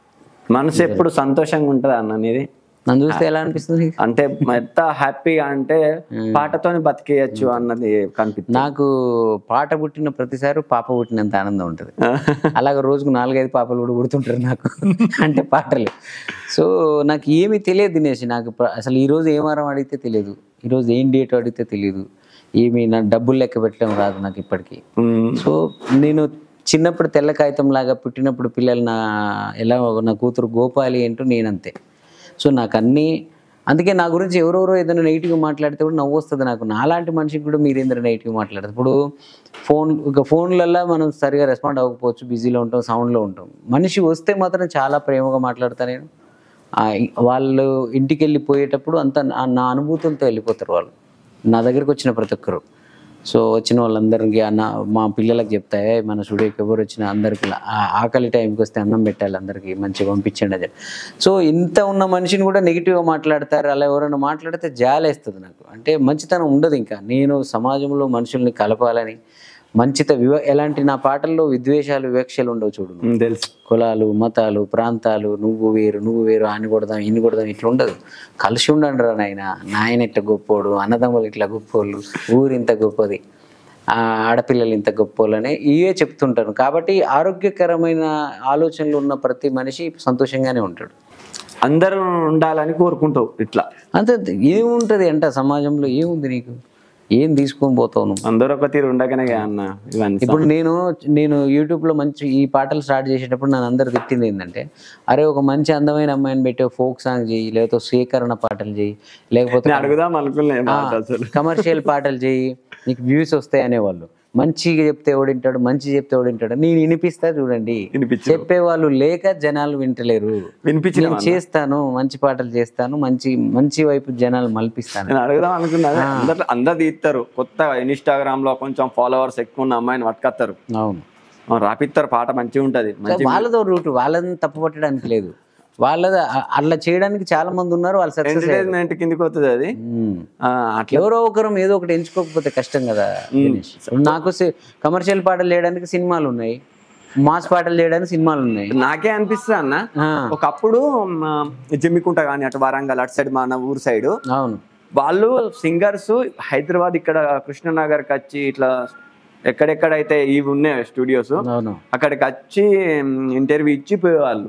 మనసు ఎప్పుడు సంతోషంగా ఉంటుంది అన్న అనేది
నన్ను చూస్తే ఎలా అనిపిస్తుంది నీకు?
అంటే ఎంత హ్యాపీగా అంటే పాటతోని బతికేయచ్చు అన్నది కనిపిస్తుంది
నాకు పాట పుట్టిన ప్రతిసారి పాప పుట్టినంత ఆనందం ఉంటుంది అలాగే రోజుకు నాలుగైదు పాపలు కూడా పుడుతుంటారు నాకు అంటే పాటలు సో నాకు ఏమీ తెలియదు దినేష్ నాకు ప్ర- అసలు ఈ రోజు ఏ వారం అడిగితే తెలియదు ఈరోజు ఏం డేట్ అడిగితే తెలియదు ఏమి నా డబ్బులు లెక్క పెట్టడం రాదు నాకు ఇప్పటికీ
ఉమ్,
సో నేను చిన్నప్పుడు తెల్ల కాగితం లాగా పుట్టినప్పుడు పిల్లలు నా ఎలా నా కూతురు గోపాలి అంటూ నేనంతే సో నాకు అన్నీ అందుకే నా గురించి ఎవరెవరో ఏదైనా నెగిటివ్గా మాట్లాడితే కూడా నవ్వు వస్తుంది నాకు నాలాంటి మనిషికి కూడా మీరు ఏందైనా నెగిటివ్ మాట్లాడదు ఇప్పుడు ఫోన్ ఇక ఫోన్లల్లో మనం సరిగా రెస్పాండ్ అవ్వకపోవచ్చు బిజీలో ఉంటాం సౌండ్లో ఉంటాం మనిషి వస్తే మాత్రం చాలా ప్రేమగా మాట్లాడతా నేను ఆ, వాళ్ళు ఇంటికి వెళ్ళిపోయేటప్పుడు అంత నా- నా అనుభూతులతో వెళ్ళిపోతారు వాళ్ళు నా దగ్గరికి వచ్చిన ప్రతి ఒక్కరు సో వచ్చిన వాళ్ళందరికీ అన్న మా పిల్లలకు చెప్తా "ఏయ్, మన స్టూడియోకి ఎవరు వచ్చినా అందరికి ఆ- ఆకలి టైంకి వస్తే అన్నం పెట్టాలి అందరికీ మంచిగా పంపించండి అని చెప్పి సో ఇంత ఉన్న మనిషిని కూడా నెగిటివ్గా మాట్లాడతారు అలా ఎవరైనా మాట్లాడితే జాలేస్తుంది నాకు అంటే మంచితనం ఉండదు ఇంకా నేను సమాజంలో మనుషుల్ని కలపాలని మంచిత వివ ఎలాంటి నా పాటల్లో విద్వేషాలు వివక్షలు ఉండవు చూడు
ఉమ్, తెలుసు
కులాలు మతాలు ప్రాంతాలు నువ్వు వేరు నువ్వు వేరు అని కొడదాం ఇన్ని కొడదాం ఇట్లా ఉండదు కలిసి ఉండండి రా నాయన నాయన ఇట్లా గొప్పోడు అన్నదమ్ములు ఇట్లా గొప్పోళ్ళు ఊరు ఇంత గొప్పది ఆ ఆడపిల్లలు ఇంత గొప్పోళ్ళని ఇవే చెప్తుంటాను కాబట్టి ఆరోగ్యకరమైన ఆలోచనలు ఉన్న ప్రతి మనిషి సంతోషంగానే ఉంటాడు
అందరూ ఉండాలని కోరుకుంటావు ఇట్లా
అంతే ఏముంటుంది అంట సమాజంలో ఏముంది నీకు ఏం తీసుకొని పోతావు నువ్వు
అందరూ ఒక తీరు ఉండగానే కదా అన్న ఇవన్నీ
ఇప్పుడు నేను నేను యూట్యూబ్లో మంచి ఈ పాటలు స్టార్ట్ చేసేటప్పుడు నన్ను అందరు తిట్టింది ఏంటంటే అరే ఒక మంచి అందమైన అమ్మాయిని పెట్టి ఫోక్ సాంగ్ చేయి లేకపోతే స్వీకరణ పాటలు చేయి లేకపోతే
నేను అడుగుదాం అనుకున్నా మాట అసలు
కమర్షియల్ పాటలు చేయి నీకు వ్యూస్ వస్తాయి అనేవాళ్ళు మంచిగా చెప్తే ఓడింటాడు మంచి చెప్తే ఓడింటాడు నేను వినిపిస్తా చూడండి
వినిపించు
చెప్పేవాళ్ళు లేక జనాలు వింటలేరు
వినిపించిన
నేను చేస్తాను మంచి పాటలు చేస్తాను మంచి మంచి వైపు జనాలు మల్పిస్తాను
నేను అడుగుదాం అనుకున్నా అదే. అందరు అందరు తీస్తారు కొత్త ఇన్స్టాగ్రామ్ లో కొంచెం ఫాలోవర్స్ ఎక్కువ ఉన్న అమ్మాయిని పట్టుకొస్తారు
అవును
ఆ, రాపిస్తారు పాట మంచిగా ఉంటది మంచి
వాళ్ళతో రూట్ వాళ్ళని తప్పు పట్టడానికి లేదు వాళ్ళది అ- అట్లా చేయడానికి చాలా మంది ఉన్నారు వాళ్ళు సక్సెస్
ఎంటర్టైన్మెంట్ కిందికి వస్తుంది అది ఆ, అట్లా
ఎవరో ఒకరం ఏదో ఒకటి ఎంచుకోకపోతే కష్టం కదా దినేష్. ఇప్పుడు నాకు కమర్షియల్ పాటలు చేయడానికి సినిమాలు ఉన్నాయి మాస్ పాటలు చేయడానికి సినిమాలు ఉన్నాయి
నాకే అనిపిస్తుంది అన్న
ఆ,
ఒకప్పుడు మా జిమ్మికుంట కానీ అటు వరంగల్ అటు సైడ్ మన ఊరు సైడ్
అవును
వాళ్ళు సింగర్స్ హైదరాబాద్ ఇక్కడ కృష్ణనగర్కి వచ్చి ఇట్లా ఎక్కడెక్కడైతే ఇవి ఉన్నాయి స్టూడియోస్
అవును
అక్కడికి వచ్చి ఇంటర్వ్యూ ఇచ్చి పోయేవాళ్ళు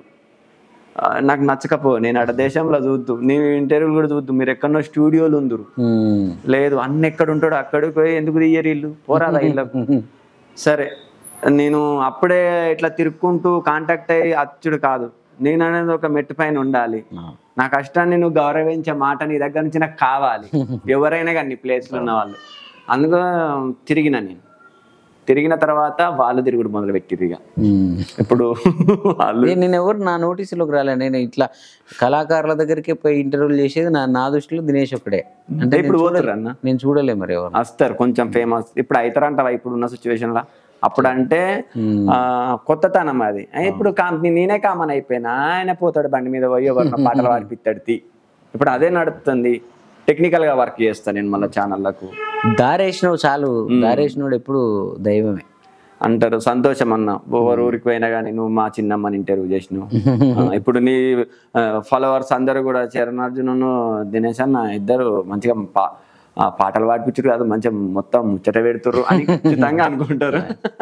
ఆ, నాకు నచ్చకపో నేను అక్కడ దేశంలో చూద్దు నేను ఇంటర్వ్యూలు కూడా చూద్దు మీరు ఎక్కడో స్టూడియోలు ఉందరు
ఉమ్.
లేదు అన్న ఎక్కడ ఉంటాడో అక్కడికి పోయి ఎందుకు తీయరు ఇల్లు పోరాదా ఇళ్ళకు సరే నేను అప్పుడే ఇట్లా తిరుక్కుంటూ కాంటాక్ట్ అయ్యి అచ్చుడు కాదు నేను అనేది ఒక మెట్టు పైన ఉండాలి నా కష్టాన్ని నువ్వు గౌరవించే మాట నీ దగ్గర నుంచి నాకు కావాలి ఎవరైనా కానీ నీ ప్లేస్లో ఉన్న వాళ్ళు అందుకు తిరిగిన నేను తిరిగిన తర్వాత వాళ్ళు తిరుగుడు మొదలు పెట్టిరు ఇక
ఉమ్.
ఇప్పుడు వాళ్ళు
నేను నేను ఎవరు నా నోటీసులోకి రాలే నేను ఇట్లా కళాకారుల దగ్గరికి పోయి ఇంటర్వ్యూలు చేసేది నా నా దృష్టిలో దినేష్ ఒక్కడే అంటే
ఇప్పుడు పోతారు అన్న
నేను చూడలే మరి ఎవరు
వస్తారు కొంచెం ఫేమస్ ఇప్పుడు అవుతారంటావా ఇప్పుడు ఉన్న సిచ్యువేషన్ లా అప్పుడు అంటే ఆ, కొత్తతనం అది ఆ, ఇప్పుడు కంపెనీ నేనే కామన్ అయిపోయినా ఆయన పోతాడు బండి మీద పోయి ఎవరినో పాటలు పాడిపిస్తాడు తీ. ఇప్పుడు అదే నడుస్తుంది టెక్నికల్ గా వర్క్ చేస్తాను నేను మళ్ళీ ఛానళ్లకు
దారేసినవు చాలు దారేసినోడు ఎప్పుడు దైవమే
అంటారు సంతోషం అన్న ఎవరు ఊరికి పోయినా కానీ నువ్వు మా చిన్నమ్మని ఇంటర్వ్యూ చేసినావు ఆ, ఇప్పుడు నీ ఫాలోవర్స్ అందరూ కూడా చరణ్ అర్జున్ దినేష్ అన్న ఇద్దరు మంచిగా పా- ఆ, పాటలు పాడిపించారు కాదు మంచిగా మొత్తం ముచ్చట పెడుతురు అని ఖచ్చితంగా అనుకుంటారు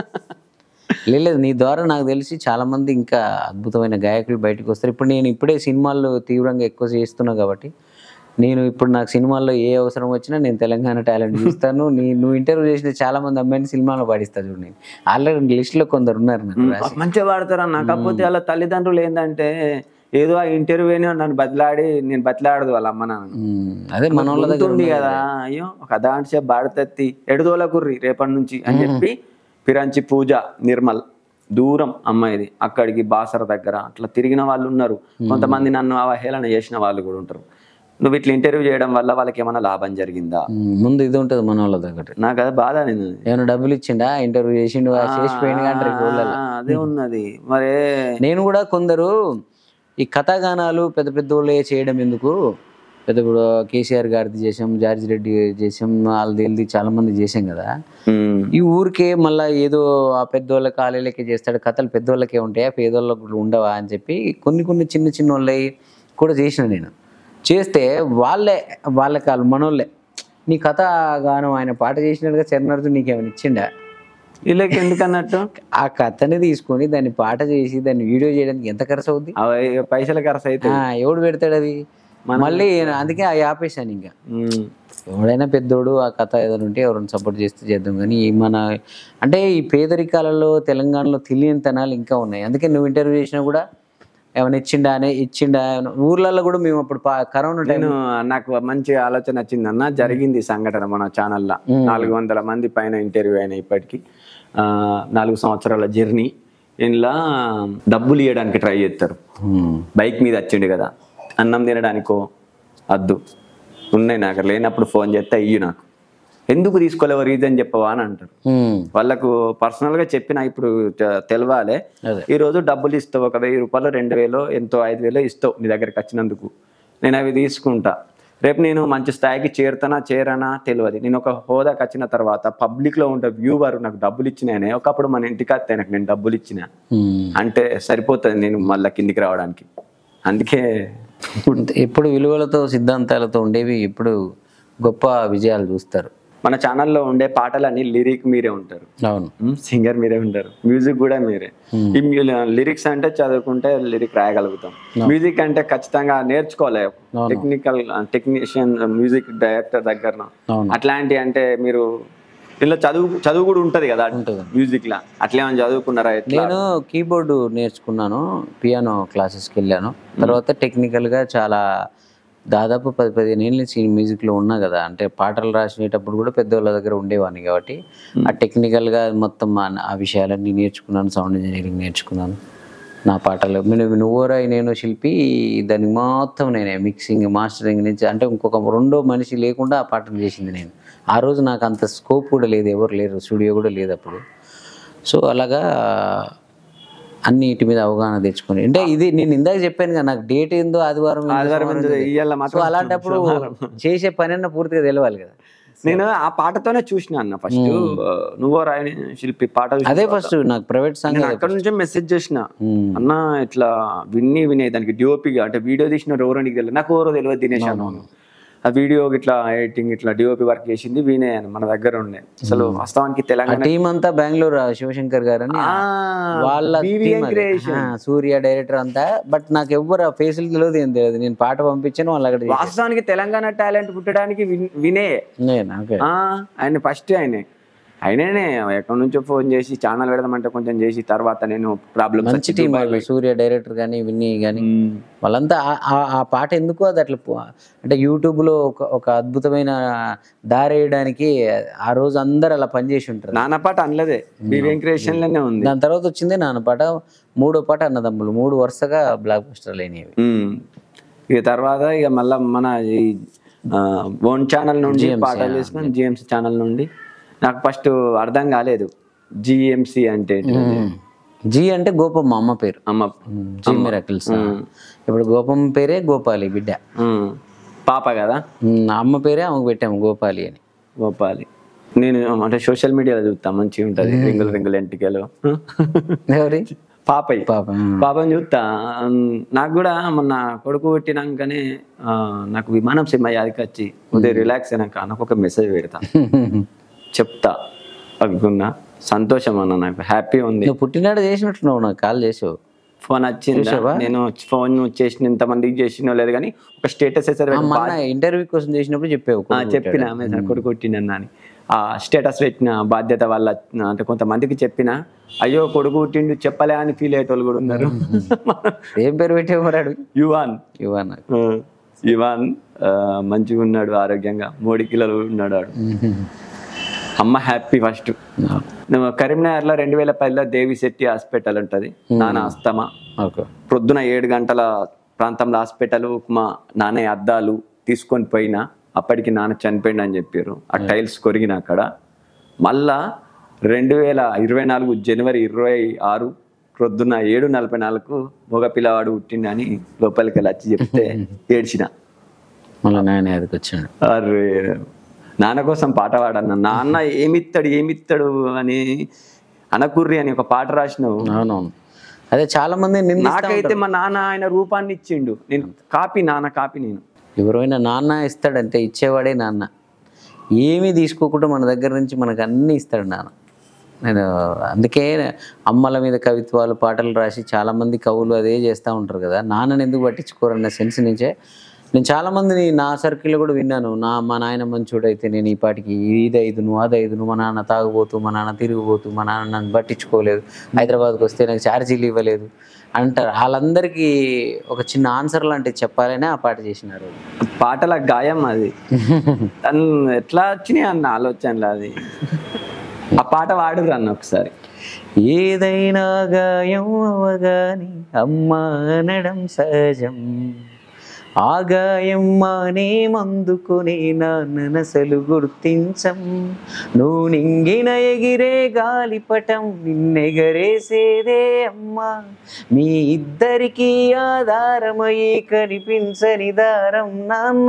లేదు లేదు, నీ ద్వారా నాకు తెలిసి చాలా మంది ఇంకా అద్భుతమైన గాయకులు బయటకు వస్తారు ఇప్పుడు నేను ఇప్పుడే సినిమాల్లో తీవ్రంగా ఎక్కువ చేస్తున్నా కాబట్టి నేను ఇప్పుడు నాకు సినిమాల్లో ఏ అవసరం వచ్చినా నేను తెలంగాణ టాలెంట్ చూస్తాను నీ నువ్వు ఇంటర్వ్యూ చేసిన చాలా మంది అమ్మాయిని సినిమాలో పాడిస్తా చూడు నేను ఆల్రెడీ లిస్ట్లో కొందరు ఉన్నారు నాకు రాసి.
మంచిగా పాడతారన్న కాకపోతే వాళ్ళ తల్లిదండ్రులు ఏంటంటే ఏదో ఆ ఇంటర్వ్యూని నన్ను బతిలాడి నేను బతిలాడదు వాళ్ళ అమ్మ నాన్న
ఉమ్, అదే మన వాళ్ళ దగ్గర
ఉంది కదా అయ్యో ఒక దాంట్ సేపు బాడతెత్తి ఎడుదోల కుర్రి రేపటి నుంచి అని చెప్పి పిరంచి పూజ నిర్మల్ దూరం అమ్మాయిది అక్కడికి బాసర దగ్గర అట్లా తిరిగిన వాళ్ళు ఉన్నారు కొంతమంది నన్ను అవహేళన చేసిన వాళ్ళు కూడా ఉంటారు నువ్వు ఇట్లా ఇంటర్వ్యూ చేయడం వల్ల వాళ్ళకి ఏమైనా లాభం జరిగిందా
ఉమ్, ముందు ఇది ఉంటుంది మన వాళ్ళ దగ్గర
నాకు అది బాధ నేను
ఏమైనా డబ్బులు ఇచ్చిండా ఇంటర్వ్యూ చేసిండు ఆ చేసిపోయిండు అంటారు ఈ ఊళ్ళలో.
అదే ఉన్నది మరే
నేను కూడా కొందరు ఈ కథాగానాలు పెద్ద పెద్ద వాళ్ళే చేయడం ఎందుకు పెద్ద ఇప్పుడు కేసీఆర్ గారిది చేసాం జార్జి రెడ్డి చేసాం వాళ్ళది వీళ్ళది చాలా మంది చేసాం కదా
ఉమ్,
ఈ ఊరికే మళ్ళీ ఏదో ఆ పెద్దోళ్ళ కాలేలకే చేస్తాడు కథలు పెద్దోళ్ళకే ఉంటాయా పేదోళ్ళకు ఉండవా అని చెప్పి కొన్ని కొన్ని చిన్న చిన్న వాళ్ళవి కూడా చేసిన నేను చేస్తే వాళ్ళే వాళ్ళకి వాళ్ళు మనోళ్ళే నీ కథ గానం ఆయన పాట చేసినట్టుగా చరణార్థుడు నీకేమైనా ఇచ్చిండా
వీళ్ళకి ఎందుకన్నట్టు
ఆ కథని తీసుకొని దాన్ని పాట చేసి దాన్ని వీడియో చేయడానికి ఎంత ఖర్చు అవుద్ది
అవి పైసల ఖర్చు అయితే
ఆ, ఎవడు పెడతాడు అది మళ్ళీ అందుకే ఆ ఆపేశాను ఇంకా
ఉమ్,
ఎవడైనా పెద్దోడు ఆ కథ ఏదైనా ఉంటే ఎవరైనా సపోర్ట్ చేస్తే చేద్దాం కానీ ఈ మన అంటే ఈ పేదరికాలలో తెలంగాణలో తెలియని తనాలు ఇంకా ఉన్నాయి అందుకే నువ్వు ఇంటర్వ్యూ చేసినా కూడా ఏమైనా ఇచ్చిండా అనే ఇచ్చిండా ఏమైనా ఊర్లలో కూడా మేము అప్పుడు పా- కరోనా టైం
నేను నాకు మంచి ఆలోచన వచ్చింది అన్న జరిగింది ఈ సంఘటన మన ఛానల్లో నాలుగు వందల మంది పైన ఇంటర్వ్యూ అయినా ఇప్పటికి ఆ, నాలుగు సంవత్సరాల జర్నీ ఇంట్లో డబ్బులు ఇవ్వడానికి ట్రై చేస్తారు బైక్ మీద వచ్చిండు కదా అన్నం తినడానికో అద్దు ఉన్నాయి నాకు లేనప్పుడు ఫోన్ చేస్తే అయ్యి నాకు ఎందుకు తీసుకోలేవో రీజన్ చెప్పవా అని అంటారు వాళ్ళకు పర్సనల్ గా చెప్పిన ఇప్పుడు తె- తెలవాలే
అదే.
ఈ రోజు డబ్బులు ఇస్తావు ఒక వెయ్యి రూపాయలు రెండు వేలు ఎంతో ఐదు వేలు ఇస్తావు నీ దగ్గరికి వచ్చినందుకు నేను అవి తీసుకుంటా రేపు నేను మంచి స్థాయికి చేరుతానా చేరనా తెలియదు నేను ఒక హోదాకి వచ్చిన తర్వాత పబ్లిక్ లో ఉండే వ్యూవర్ నాకు డబ్బులు ఇచ్చినాయనే ఒకప్పుడు మన ఇంటికి వస్తే నాకు నేను డబ్బులు ఇచ్చిన అంటే సరిపోతుంది నేను మళ్ళీ కిందికి రావడానికి అందుకే
ఎప్పుడు విలువలతో సిద్ధాంతాలతో ఉండేవి ఇప్పుడు గొప్ప విజయాలు చూస్తారు
మన ఛానల్లో ఉండే పాటలన్నీ లిరిక్ మీరే ఉంటారు
అవును
సింగర్ మీరే ఉంటారు మ్యూజిక్ కూడా మీరే ఈ లిరిక్స్ అంటే చదువుకుంటే లిరిక్ రాయగలుగుతాం మ్యూజిక్ అంటే ఖచ్చితంగా నేర్చుకోవాలి టెక్నికల్ టెక్నీషియన్ మ్యూజిక్ డైరెక్టర్ దగ్గర
అవును.
అట్లాంటి అంటే మీరు ఇలా చదువు చదువు కూడా ఉంటది కదా మ్యూజిక్ లా అట్లా ఏమైనా చదువుకున్నారా ఎట్లా
నేను కీబోర్డు నేర్చుకున్నాను పియానో క్లాసెస్కి వెళ్ళాను తర్వాత టెక్నికల్గా చాలా దాదాపు పది పదిహేను ఏళ్ళ నుంచి మ్యూజిక్లో ఉన్నా కదా అంటే పాటలు రాసేటప్పుడు కూడా పెద్దవాళ్ళ దగ్గర ఉండేవాడిని కాబట్టి ఆ టెక్నికల్గా మొత్తం ఆ- ఆ విషయాలన్నీ నేర్చుకున్నాను సౌండ్ ఇంజనీరింగ్ నేర్చుకున్నాను నా పాటలు నేను నువ్వురాయి నేను శిల్పి దానికి మొత్తం నేనే మిక్సింగ్ మాస్టరింగ్ నుంచి అంటే ఇంకొక రెండో మనిషి లేకుండా ఆ పాటలు చేసింది నేను ఆ రోజు నాకు అంత స్కోప్ కూడా లేదు ఎవరు లేరు స్టూడియో కూడా లేదు అప్పుడు సో అలాగా అన్నిటి మీద అవగాహన తెచ్చుకొని అంటే ఇది నేను ఇందాక చెప్పాను కదా నాకు డేట్ ఏందో ఆదివారం ఏందో,
ఆదివారం
సోమవారం
ఏందో,
ఏందో.
ఇయ్యాల
సో
మాత్రం
అలాంటప్పుడు చేసే పని అన్న పూర్తిగా తెలవాలి కదా
నేను ఆ పాటతోనే చూసిన అన్న ఫస్ట్ నువ్వో రాయని శిల్పి పాట చూసిన
అదే ఫస్ట్ నాకు ప్రైవేట్ సాంగ్
నేను అక్కడ నుంచే మెసేజ్ చేసిన అన్న ఇట్లా విన్ని వినే దానికి డిఓపిగా అంటే వీడియో తీసిన ఎవరో నీకు తెలియదు నాకు ఎవరో తెలియదు దినేష్ అన్నాను ఆ వీడియో ఇట్లా ఎడిటింగ్ ఇట్లా డిఓపి వర్క్ చేసింది వినే అని మన దగ్గర ఉండే అసలు వాస్తవానికి తెలంగాణ
టీం అంతా బెంగళూరు ఆ శివశంకర్ గారు అని
ఆ,
వాళ్ళ
BVN
team అది.
creation.
ఆ, సూర్య డైరెక్టర్ అంతా బట్ నాకు ఎవ్వరు ఆ ఫేసులు తెలియదు ఏం తెలియదు నేను పాట పంపించాను వాళ్ళు అక్కడ చేశారు.
వాస్తవానికి తెలంగాణ టాలెంట్ పుట్టడానికి విన్- వినే
నేను ఓకే
ఆ, ఆయన ఫస్ట్ ఆయనే అయిననే ఎక్కడి నుంచో ఫోన్ చేసి ఛానల్ పెడదామంటే కొంచెం చేసి తర్వాత నేను ప్రాబ్లమ్స్
మంచి టీం వాళ్ళు సూర్య డైరెక్టర్ కానీ విన్నీ కానీ వాళ్ళంతా ఆ- ఆ- ఆ పాట ఎందుకు అది అట్లా పో- అంటే యూట్యూబ్లో ఒక ఒక అద్భుతమైన దారేయడానికి ఆ రోజు అందరు అలా పనిచేసి ఉంటారు
నాన్న పాట అనలేదే బి వెంకటేషన్లోనే ఉంది
దాని తర్వాత వచ్చింది నాన్న పాట మూడో పాట అన్నదమ్ములు మూడు వరుసగా బ్లాక్ బస్టర్లు అయినవి
ఉమ్. ఇక తర్వాత ఇక మళ్ళా మన ఈ ఓన్ ఛానల్ నుండి పాటలు చేసుకుని జిఎంసీ ఛానల్ నుండి నాకు ఫస్ట్ అర్థం కాలేదు జిఎంసి అంటే ఏంటి?
జీ అంటే గోపమ్మ అమ్మ పేరు
అమ్మ
జీ మిరాకిల్స్ ఇప్పుడు గోపమ్మ పేరే గోపాలి బిడ్డ
ఉమ్. పాప కదా
ఉమ్, అమ్మ పేరే ఆమెకు పెట్టాము గోపాలి అని
గోపాలి నేను అంటే సోషల్ మీడియాలో చూస్తా మంచిగా ఉంటది రింగులు రింగులు ఎంటికలు
ఎవరి
పాపయ్య
పాప
పాపని చూస్తా ఉమ్, నాకు కూడా మొన్న కొడుకు పుట్టినాకనే ఆ, నాకు విమానం సినిమా యాదికి వచ్చి ఉదయం రిలాక్స్ అయినాక నాకు ఒక మెసేజ్ పెడతా చెప్తా అనుకున్నా సంతోషం అన్న నాకు హ్యాపీ ఉంది
నువ్వు పుట్టినాడు చేసినట్టున్నావు నాకు కాల్ చేసావు
ఫోన్ వచ్చింది నేను ఫోన్ చేసిన ఇంతమందికి చేసినో లేదు కానీ ఒక స్టేటస్ వేసారు
మన ఇంటర్వ్యూ కోసం చేసినప్పుడు చెప్పావు
ఆ, చెప్పిన ఆమె కొడుకు పుట్టినన్న అని ఆ స్టేటస్ పెట్టిన బాధ్యత వల్ల అంటే కొంతమందికి చెప్పిన అయ్యో కొడుకు పుట్టిండు చెప్పలే అని ఫీల్ అయ్యేటోళ్ళు కూడా ఉన్నారు
ఏం పేరు పెట్టావు మరి అడుగు
యువాన్
ఇవాన్
ఆ, యువాన్ ఆ, మంచిగా ఉన్నాడు ఆరోగ్యంగా మూడు కిలోలు ఉన్నాడు వాడు అమ్మ హ్యాపీ ఫస్ట్ నువ్వు కరీంనగర్లో రెండు వేల పదిలో దేవి శెట్టి హాస్పిటల్ ఉంటుంది నాన్న అస్తమా
ఓకే
ప్రొద్దున ఏడు గంటల ప్రాంతంలో హాస్పిటల్ మా నాన్న అద్దాలు తీసుకొని పోయినా అప్పటికి నాన్న చనిపోయిండు అని చెప్పారు ఆ టైల్స్ కొరిగిన అక్కడ మళ్ళా రెండు వేల ఇరవై నాలుగు జనవరి ఇరవై ఆరు ప్రొద్దున ఏడు నలభై నాలుగు మగ పిల్లవాడు పుట్టిండని లోపలికి వెళ్ళి వచ్చి చెప్తే ఏడ్చిన
మళ్ళీ నాయన ఎదుకు వచ్చాడు
అరే నాన్న కోసం పాట పాడన్న నాన్న ఏమిస్తాడు ఏమిస్తాడు అని అనకుర్రి అని ఒక పాట రాసినావు
అవునవును అదే చాలా మంది నిన్న
నాకైతే మా నాన్న ఆయన రూపాన్ని ఇచ్చిండు నేను కాపీ నాన్న కాపీ నేను
ఎవరైనా నాన్న ఇస్తాడంటే ఇచ్చేవాడే నాన్న ఏమీ తీసుకోకుండా మన దగ్గర నుంచి మనకు అన్నీ ఇస్తాడు నాన్న నేను అందుకే అమ్మల మీద కవిత్వాలు పాటలు రాసి చాలామంది కవులు అదే చేస్తూ ఉంటారు కదా నాన్నని ఎందుకు పట్టించుకోరన్న సెన్స్ నుంచే నేను చాలామందిని నా సర్కిల్లో కూడా విన్నాను నా మా నాయన మంచోడు అయితే నేను ఈ పాటికి ఇది ఐదును అది ఐదును మా నాన్న తాగుబోతూ మా నాన్న తిరిగిపోతూ మా నాన్న నన్ను పట్టించుకోలేదు హైదరాబాద్కి వస్తే నాకు ఛార్జీలు ఇవ్వలేదు అంటారు వాళ్ళందరికీ ఒక చిన్న ఆన్సర్ లాంటిది చెప్పాలనే ఆ పాట చేసినారు
పాటల గాయం అది తను ఎట్లా వచ్చినాయి అన్న ఆలోచనలు అది ఆ పాట వాడురు అన్న ఒకసారి
ఏదైనా గాయం అవగాని అమ్మ అనడం సహజం ఆ గాయం మానే మందుకునే నాన్ననసలు గుర్తించం నువ్వు నింగిన ఎగిరే గాలిపటం నిన్నెగరేసేదే అమ్మా మీ ఇద్దరికీ ఆధారమయ్యే కనిపించని దారం నాన్న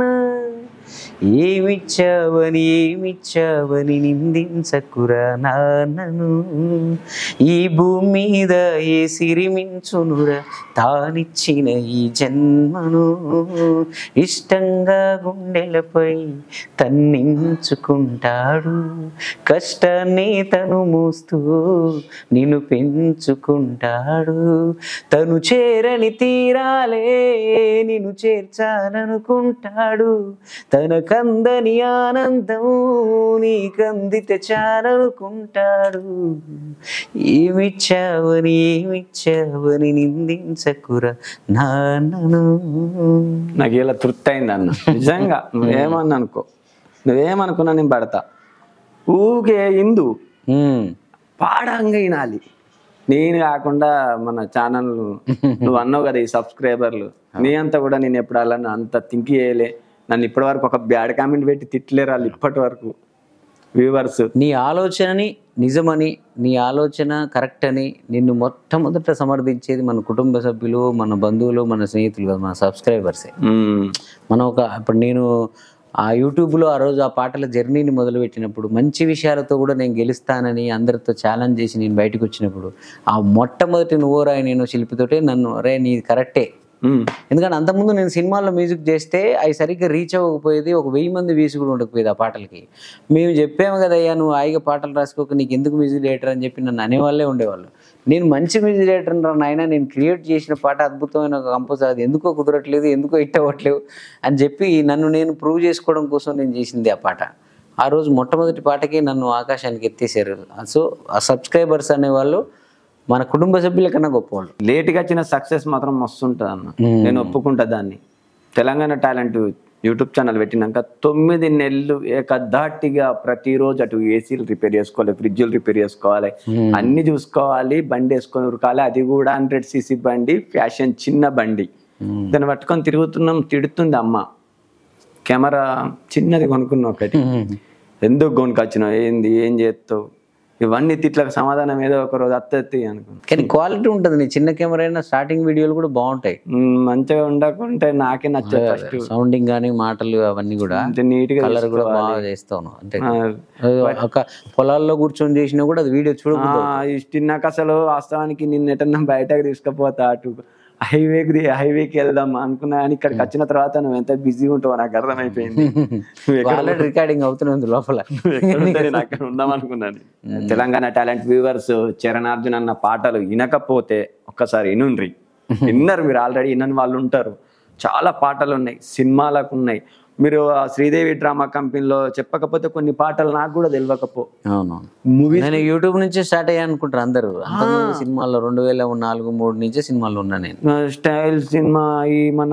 ఏమిచ్చావని ఏమిచ్చావని నిందించకురా నాన్నను ఈ భూమి మీద ఏ సిరిమించునురా తానిచ్చిన ఈ జన్మను ఇష్టంగా గుండెలపై తన్నించుకుంటాడు కష్టాన్ని తను మోస్తూ నిన్ను పెంచుకుంటాడు తను చేరని తీరాలే నిన్ను చేర్చాలనుకుంటాడు తనకందని ఆనందం నీకందితే చాలనుకుంటాడు ఏమిచ్చావని ఏమిచ్చావని నిందించకురా నాన్నను
నాకు ఇలా తృప్తి అయింది అన్న నిజంగా నువ్వేమన్నా అనుకో నువ్వేమనుకున్నా నేను పడతా ఊకే ఇందు
ఉమ్.
పాడంగా వినాలి నేను కాకుండా మన ఛానల్ నువ్వు అన్నావు కదా ఈ సబ్స్క్రైబర్లు నీ అంతా కూడా నేను ఎప్పుడు అలా అంత థింక్ చేయలే నన్ను ఇప్పటి వరకు ఒక బ్యాడ్ కామెంట్ పెట్టి తిట్టలేరు వాళ్ళు ఇప్పటి వరకు వ్యూవర్స్
నీ ఆలోచనని నిజమని నీ ఆలోచన కరెక్ట్ అని నిన్ను మొట్టమొదట సమర్థించేది మన కుటుంబ సభ్యులు మన బంధువులు మన స్నేహితులు కాదు, మన సబ్స్క్రైబర్సే మనం ఒక ఇప్పుడు నేను ఆ యూట్యూబ్లో ఆ రోజు ఆ పాటల జర్నీని మొదలుపెట్టినప్పుడు మంచి విషయాలతో కూడా నేను గెలుస్తానని అందరితో ఛాలెంజ్ చేసి నేను బయటకు వచ్చినప్పుడు ఆ మొట్టమొదటి నువ్వో రాయి నేను శిల్పితోటే నన్ను రే నీది కరెక్టే ఎందుకంటే అంతకుముందు నేను సినిమాల్లో మ్యూజిక్ చేస్తే అవి సరిగ్గా రీచ్ అవ్వకపోయేది ఒక వెయ్యి మంది వీసు కూడా ఉండకపోయేది ఆ పాటలకి మేము చెప్పాము కదా అయ్యా నువ్వు హాయిగా పాటలు రాసుకోక నీకు ఎందుకు మ్యూజిక్ డైరెక్టర్ అని చెప్పి నన్ను అనేవాళ్ళే ఉండేవాళ్ళు నేను మంచి మ్యూజిక్ డైరెక్టర్ నాయన నేను క్రియేట్ చేసిన పాట అద్భుతమైన ఒక కంపోజర్ అది ఎందుకో కుదరట్లేదు ఎందుకో హిట్ అవ్వట్లేదు అని చెప్పి నన్ను నేను ప్రూవ్ చేసుకోవడం కోసం నేను చేసింది ఆ పాట ఆ రోజు మొట్టమొదటి పాటకి నన్ను ఆకాశానికి ఎత్తేసారు సో ఆ సబ్స్క్రైబర్స్ అనేవాళ్ళు మన కుటుంబ సభ్యుల కన్నా గొప్పవాళ్ళు
లేట్గా వచ్చిన సక్సెస్ మాత్రం మస్తు ఉంటుంది అన్న నేను ఒప్పుకుంటా దాన్ని తెలంగాణ టాలెంట్ యూట్యూబ్ ఛానల్ పెట్టినాక తొమ్మిది నెలలు ఏకధాటిగా ప్రతిరోజు అటు ఏసీలు రిపేర్ చేసుకోవాలి ఫ్రిడ్జ్లు రిపేర్ చేసుకోవాలి అన్ని చూసుకోవాలి బండి వేసుకొని ఉరకాలి అది కూడా హండ్రెడ్ సీసీ బండి ఫ్యాషన్ చిన్న బండి దాన్ని పట్టుకొని తిరుగుతున్నాం తిడుతుంది అమ్మ కెమెరా చిన్నది కొనుక్కున్నాం ఒకటి ఎందుకు కొనుకొచ్చినావు ఏంది ఏం చేస్తావు ఇవన్నీ తిట్లకు సమాధానం ఏదో ఒక రోజు అత్తెత్తి అనుకున్నా
కానీ క్వాలిటీ ఉంటుంది నీ చిన్న కెమెరా అయినా స్టార్టింగ్ వీడియోలు కూడా బాగుంటాయి
మ్మ్, మంచిగా ఉండకుంటే నాకే నచ్చదు ఫస్ట్
సౌండింగ్ కానీ మాటలు అవన్నీ కూడా
అంటే నీట్ గా
కలర్ కూడా బాగా చేస్తాను అంటే
ఆ,
అది ఒక పొలాల్లో కూర్చొని చేసినా కూడా అది వీడియో చూడ
ఆ, ఇష్ట నాకు అసలు వాస్తవానికి నిన్న ఎటన్నా బయటకు తీసుకుపోతా అటు హైవేకి హైవేకి వెళ్దాం అనుకున్నా కానీ ఇక్కడికి వచ్చిన తర్వాత నువ్వు ఎంత బిజీ ఉంటావో నాకు అర్థమైపోయింది నువ్వు ఎక్కడ
ఆల్రెడీ రికార్డింగ్ అవుతున్నది లోపల
ఎక్కడ ఉంటే నేను అక్కడ ఉందాం అనుకున్నాను తెలంగాణ టాలెంట్ వ్యూవర్స్ చరణార్జున్ అన్న పాటలు వినకపోతే ఒక్కసారి వినుండ్రి విన్నారు మీరు ఆల్రెడీ వినని వాళ్ళు ఉంటారు చాలా పాటలు ఉన్నాయి సినిమాలకు ఉన్నాయి మీరు ఆ శ్రీదేవి డ్రామా కంపెనీలో చెప్పకపోతే కొన్ని పాటలు నాకు కూడా తెలియకపో
అవునవును
మూవీ
నేను యూట్యూబ్ నుంచే స్టార్ట్ అయ్యా అనుకుంటారు అందరూ అంతకుముందు సినిమాల్లో రెండు వేల నాలుగు మూడు నుంచే సినిమాల్లో ఉన్నా నేను
స్టైల్ సినిమా ఈ మన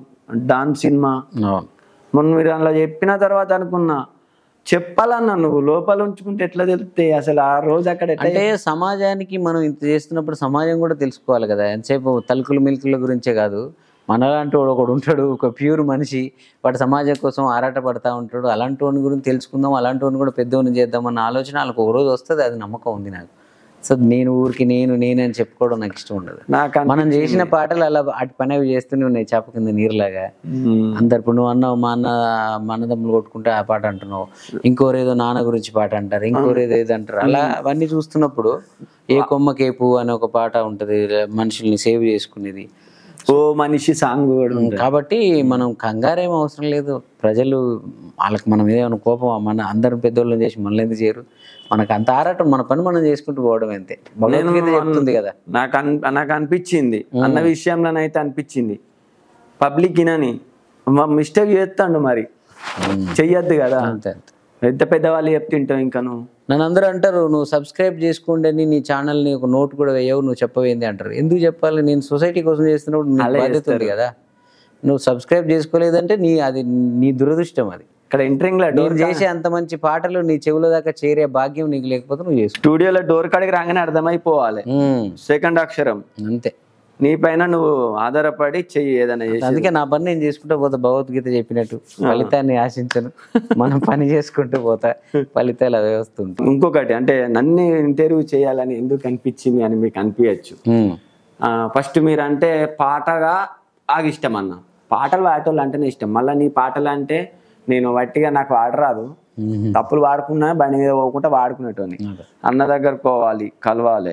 డాన్స్ సినిమా
అవును
మొన్న మీరు అలా చెప్పిన తర్వాత అనుకున్నా చెప్పాలన్నా నువ్వు లోపల ఉంచుకుంటే ఎట్లా తెలుస్తాయి అసలు ఆ రోజు అక్కడ ఎట్లా
అంటే సమాజానికి మనం ఇంత చేస్తున్నప్పుడు సమాజం కూడా తెలుసుకోవాలి కదా ఎంతసేపు తలుకులు మిల్కుల గురించే కాదు మనలాంటి వాడు ఒకడు ఉంటాడు ఒక ప్యూర్ మనిషి వాడు సమాజం కోసం ఆరాట పడతా ఉంటాడు అలాంటి వాడిని గురించి తెలుసుకుందాం అలాంటి వాడిని కూడా పెద్దవాడిని చేద్దామన్న ఆలోచన వాళ్ళకి ఒక రోజు వస్తుంది అది నమ్మకం ఉంది నాకు సో నేను ఊరికి నేను నేను అని చెప్పుకోవడం నాకు ఇష్టం ఉండదు
నాకు అన్-
మనం చేసిన పాటలు అలా అటు పని అవి చేస్తూనే ఉన్నాయి చేప కింద నీరులాగా
మ్మ్.
అందరు ఇప్పుడు నువ్వు అన్నావు మా అన్న మా అన్నదమ్ములు కొట్టుకుంటే ఆ పాట అంటున్నావు ఇంకోరేదో నాన్న గురించి పాట అంటారు ఇంకోరేదో ఏదో అంటారు అలా అవన్నీ చూస్తున్నప్పుడు ఏ కొమ్మకేపు అనే ఒక పాట ఉంటది మనుషుల్ని సేవ్ చేసుకునేది
ఓ మనిషి సాంగ్ కూడా ఉంది.
కాబట్టి మనం కంగారేం అవసరం లేదు ప్రజలు వాళ్ళకి మనం ఏమైనా కోపం మన అందరం పెద్దోళ్ళని చేసి మనల్ని ఎందుకు చేయరు మనకు అంత ఆరాటం మన పని మనం చేసుకుంటూ పోవడం అంతే భగవద్గీత చెప్తుంది కదా
నాకు అన్ నాకు అనిపించింది అన్న విషయంలోనైతే అనిపించింది పబ్లిక్ ఇనని మిస్టేక్ చేస్తాడు మరి చెయ్యొద్దు కదా
అంతే అంతే
పెద్ద పెద్ద వాళ్ళు చెప్తుంటావు ఇంకా నువ్వు
నన్ను అందరూ అంటారు నువ్వు సబ్స్క్రైబ్ చేసుకోండి అని నీ ఛానల్ని ఒక నోట్ కూడా వేయవు నువ్వు చెప్పవేంది అంటారు ఎందుకు చెప్పాలి నేను సొసైటీ కోసం చేస్తున్నప్పుడు నీ బాధ్యత ఉంది కదా నువ్వు సబ్స్క్రైబ్ చేసుకోలేదంటే నీ అది నీ దురదృష్టం అది
ఇక్కడ ఎంట్రింగ్ లో డోర్
నేను చేసే అంత మంచి పాటలు నీ చెవుల దాకా చేరే భాగ్యం నీకు లేకపోతే నువ్వు చేసుకో
స్టూడియోలో డోర్ కాడికి రాగానే అర్థమైపోవాలి
ఉమ్,
సెకండ్ అక్షరం
అంతే
నీ పైన నువ్వు ఆధారపడి చెయ్యి ఏదైనా చేసి
అందుకే నా పని నేను చేసుకుంటూ పోతా భగవద్గీత చెప్పినట్టు ఫలితాన్ని ఆశించను మనం పని చేసుకుంటూ పోతా ఫలితాలు అవే వస్తుంటాయి
ఇంకొకటి అంటే నన్ను ఇంటర్వ్యూ చేయాలని ఎందుకు అనిపించింది అని మీకు అనిపించచ్చు
ఉమ్,
ఫస్ట్ మీరు అంటే పాటగా బాగా ఇష్టం అన్న పాటలు పాడేటోళ్ళు అంటేనే ఇష్టం మళ్ళీ నీ పాటలు అంటే నేను వట్టిగా నాకు వాడరాదు
ఉమ్,
తప్పులు వాడుకున్నా బండి మీద పోకుండా వాడుకునేటోని
అదే.
అన్న దగ్గర పోవాలి కలవాలి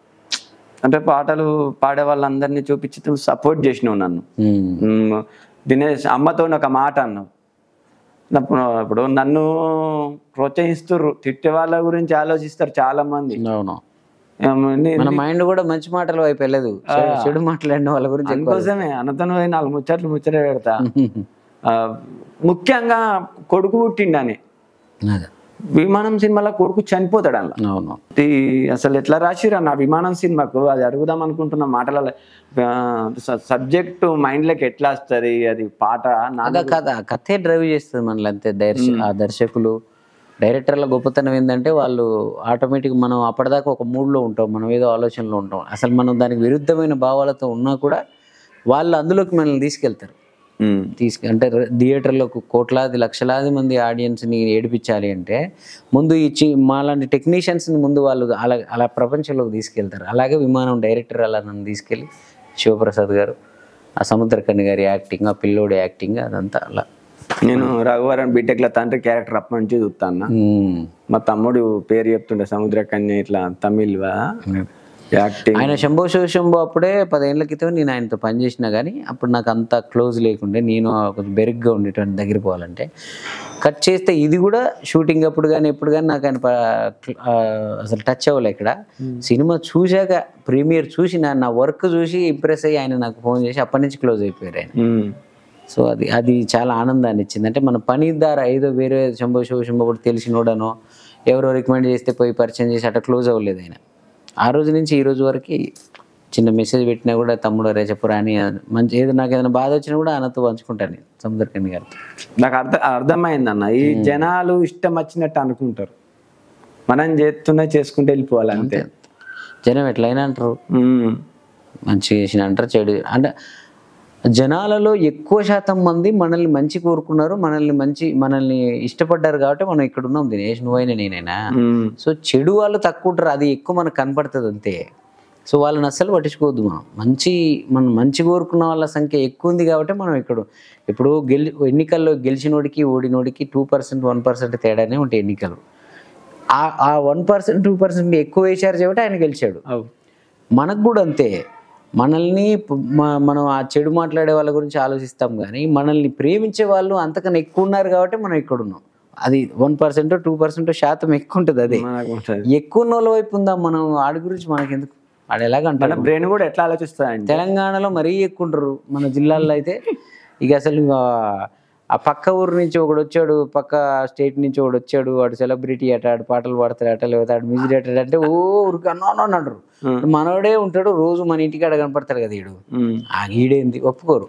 అంటే పాటలు పాడే వాళ్ళందరినీ చూపించి సపోర్ట్ చేసినావు నన్ను
ఉమ్,
మ్మ్. దినేష్ అమ్మతో ఒక మాట అన్నావు నప్పు- ఇప్పుడు నన్ను ప్రోత్సహిస్తుర్రు తిట్టే వాళ్ళ గురించి ఆలోచిస్తారు చాలా మంది
అవును
ఏం నీ-
మన మైండ్ కూడా మంచి మాటల వైపు వెళ్ళదు చెడు- చెడు మాట్లాడిన వాళ్ళ గురించి ఎక్కువ
అందుకోసమే అన్నతను పోయి నాలుగు ముచ్చట్లు ముచ్చట పెడతా ఆ, ముఖ్యంగా కొడుకు పుట్టిండని
అదే.
విమానం సినిమాలో కొడుకు చనిపోతాడు అలా
అవును
అసలు ఎట్లా రాసిరా నా విమానం సినిమాకు అది అడుగుదాం అనుకుంటున్న మాటల సబ్జెక్ట్ మైండ్లోకి ఎట్లా వస్తుంది అది పాట నా
అదే కథ ఆ కథే డ్రైవ్ చేస్తుంది మనల్ని అంతే దర్శ ఆ దర్శకులు డైరెక్టర్ల గొప్పతనం ఏంటంటే వాళ్ళు ఆటోమేటిక్ మనం అప్పటిదాకా ఒక మూడ్లో ఉంటాం మనం ఏదో ఆలోచనలో ఉంటాం అసలు మనం దానికి విరుద్ధమైన భావాలతో ఉన్నా కూడా వాళ్ళు అందులోకి మనల్ని తీసుకెళ్తారు
మ్మ్.
తీసుకు అంటే థియేటర్లకు కోట్లాది లక్షలాది మంది ఆడియన్స్ని ఏడిపించాలి అంటే ముందు ఇచ్చి మాలాంటి టెక్నీషియన్స్ని ముందు వాళ్ళు అలా అలా ప్రపంచంలోకి తీసుకెళ్తారు అలాగే విమానం డైరెక్టర్ అలా నన్ను తీసుకెళ్ళి శివప్రసాద్ గారు ఆ సముద్రకన్య గారి యాక్టింగ్ ఆ పిల్లోడి యాక్టింగ్ అదంతా అలా
నేను రఘువరన్ బీటెక్ల తండ్రి క్యారెక్టర్ అప్పటి నుంచి చూస్తాను
మ్మ్.
మా తమ్ముడు పేరు చెప్తుండే సముద్ర కన్య ఇట్లా తమిళ్వా యాక్టింగ్
ఆయన శంభో శివ శంభో అప్పుడే పదేళ్ల క్రితం నేను ఆయనతో పనిచేసినా కానీ అప్పుడు నాకు అంత క్లోజ్ లేకుండే నేను కొంచెం బెరుగ్గా ఉండేటువంటి దగ్గర పోవాలంటే కట్ చేస్తే ఇది కూడా షూటింగ్ అప్పుడు కానీ ఎప్పుడు కానీ నాకు ఆయన ప- ఆ, అసలు టచ్ అవ్వలే ఇక్కడ సినిమా చూశాక ప్రీమియర్ చూసి నా నా వర్క్ చూసి ఇంప్రెస్ అయ్యి ఆయన నాకు ఫోన్ చేసి అప్పటి నుంచి క్లోజ్ అయిపోయారు ఆయన
మ్మ్.
సో అది అది చాలా ఆనందాన్ని ఇచ్చింది అంటే మన పని ద్వారా ఏదో వేరే శంభో శివ శంభో కూడా తెలిసినోడనో ఎవరో రికమెండ్ చేస్తే పోయి పరిచయం చేసి అట్లా క్లోజ్ అవ్వలేదు ఆయన ఆ రోజు నుంచి ఈ రోజు వరకు చిన్న మెసేజ్ పెట్టినా కూడా తమ్ముడు రేచపురా అని మంచి ఏదో నాకు ఏదైనా బాధ వచ్చినా కూడా ఆయనతో పంచుకుంటాను నేను సముద్రకని గారితో
నాకు అర్థం అర్థమైందన్న ఈ జనాలు ఇష్టం వచ్చినట్టు అనుకుంటారు మనం చేస్తున్నా చేసుకుంటే వెళ్ళిపోవాలి అంతే
జనం ఎట్లయినా అంటారు
ఉమ్.
మంచిగా చేసిన అంటారు చెడు అంటే జనాలలో ఎక్కువ శాతం మంది మనల్ని మంచి కోరుకున్నారు మనల్ని మంచి మనల్ని ఇష్టపడ్డారు కాబట్టి మనం ఇక్కడ ఉన్నాం దినేష్ నువ్వైనా నేనైనా
ఉమ్.
సో చెడు వాళ్ళు తక్కువ ఉంటారు అది ఎక్కువ మనకు కనపడుతుంది అంతే సో వాళ్ళని అస్సలు పట్టించుకోవద్దు మనం మంచి మనం మంచి కోరుకున్న వాళ్ళ సంఖ్య ఎక్కువ ఉంది కాబట్టి మనం ఇక్కడ ఇప్పుడు గెలి ఎన్నికల్లో గెలిచినోడికి ఓడినోడికి టూ పర్సెంట్ వన్ పర్సెంట్ తేడానే ఉంటాయి ఎన్నికలు ఆ ఆ వన్ పర్సెంట్ టూ పర్సెంట్ ఎక్కువ వేశారు కాబట్టి ఆయన గెలిచాడు
అవు
మనకు కూడా అంతే మనల్ని ప- మ- మనం ఆ చెడు మాట్లాడే వాళ్ళ గురించి ఆలోచిస్తాం కానీ మనల్ని ప్రేమించే వాళ్ళు అంతకన్నా ఎక్కువ ఉన్నారు కాబట్టి మనం ఇక్కడ ఉన్నాం అది వన్ పర్సెంట్ టూ పర్సెంట్ శాతం ఎక్కువ ఉంటుంది అదే
మనకు ఉంటుంది
ఎక్కువ ఉన్న వాళ్ళ వైపు ఉందా మనం ఆడి గురించి మనకి ఎందుకు ఆడ ఎలాగంటారు
మన బ్రెయిన్ కూడా ఎట్లా ఆలోచిస్తాయండి
తెలంగాణలో మరీ ఎక్కువ ఉంటారు మన జిల్లాల్లో అయితే ఇక అసలు ఇంకా ఆ పక్క ఊరు నుంచి ఒకడు వచ్చాడు పక్క స్టేట్ నుంచి ఒకడు వచ్చాడు వాడు సెలబ్రిటీ అట ఆడు పాటలు పాడతాడు అట లేకపోతే ఆడు మ్యూజిక్ డైరెక్టర్ అంటే ఓ ఊరికి అన్నో అని అంటారు మనోడే ఉంటాడు రోజు మన ఇంటికి ఆడ కనపడతాడు కదా ఈడు
ఉమ్.
ఆ ఈడేంది ఒప్పుకోరు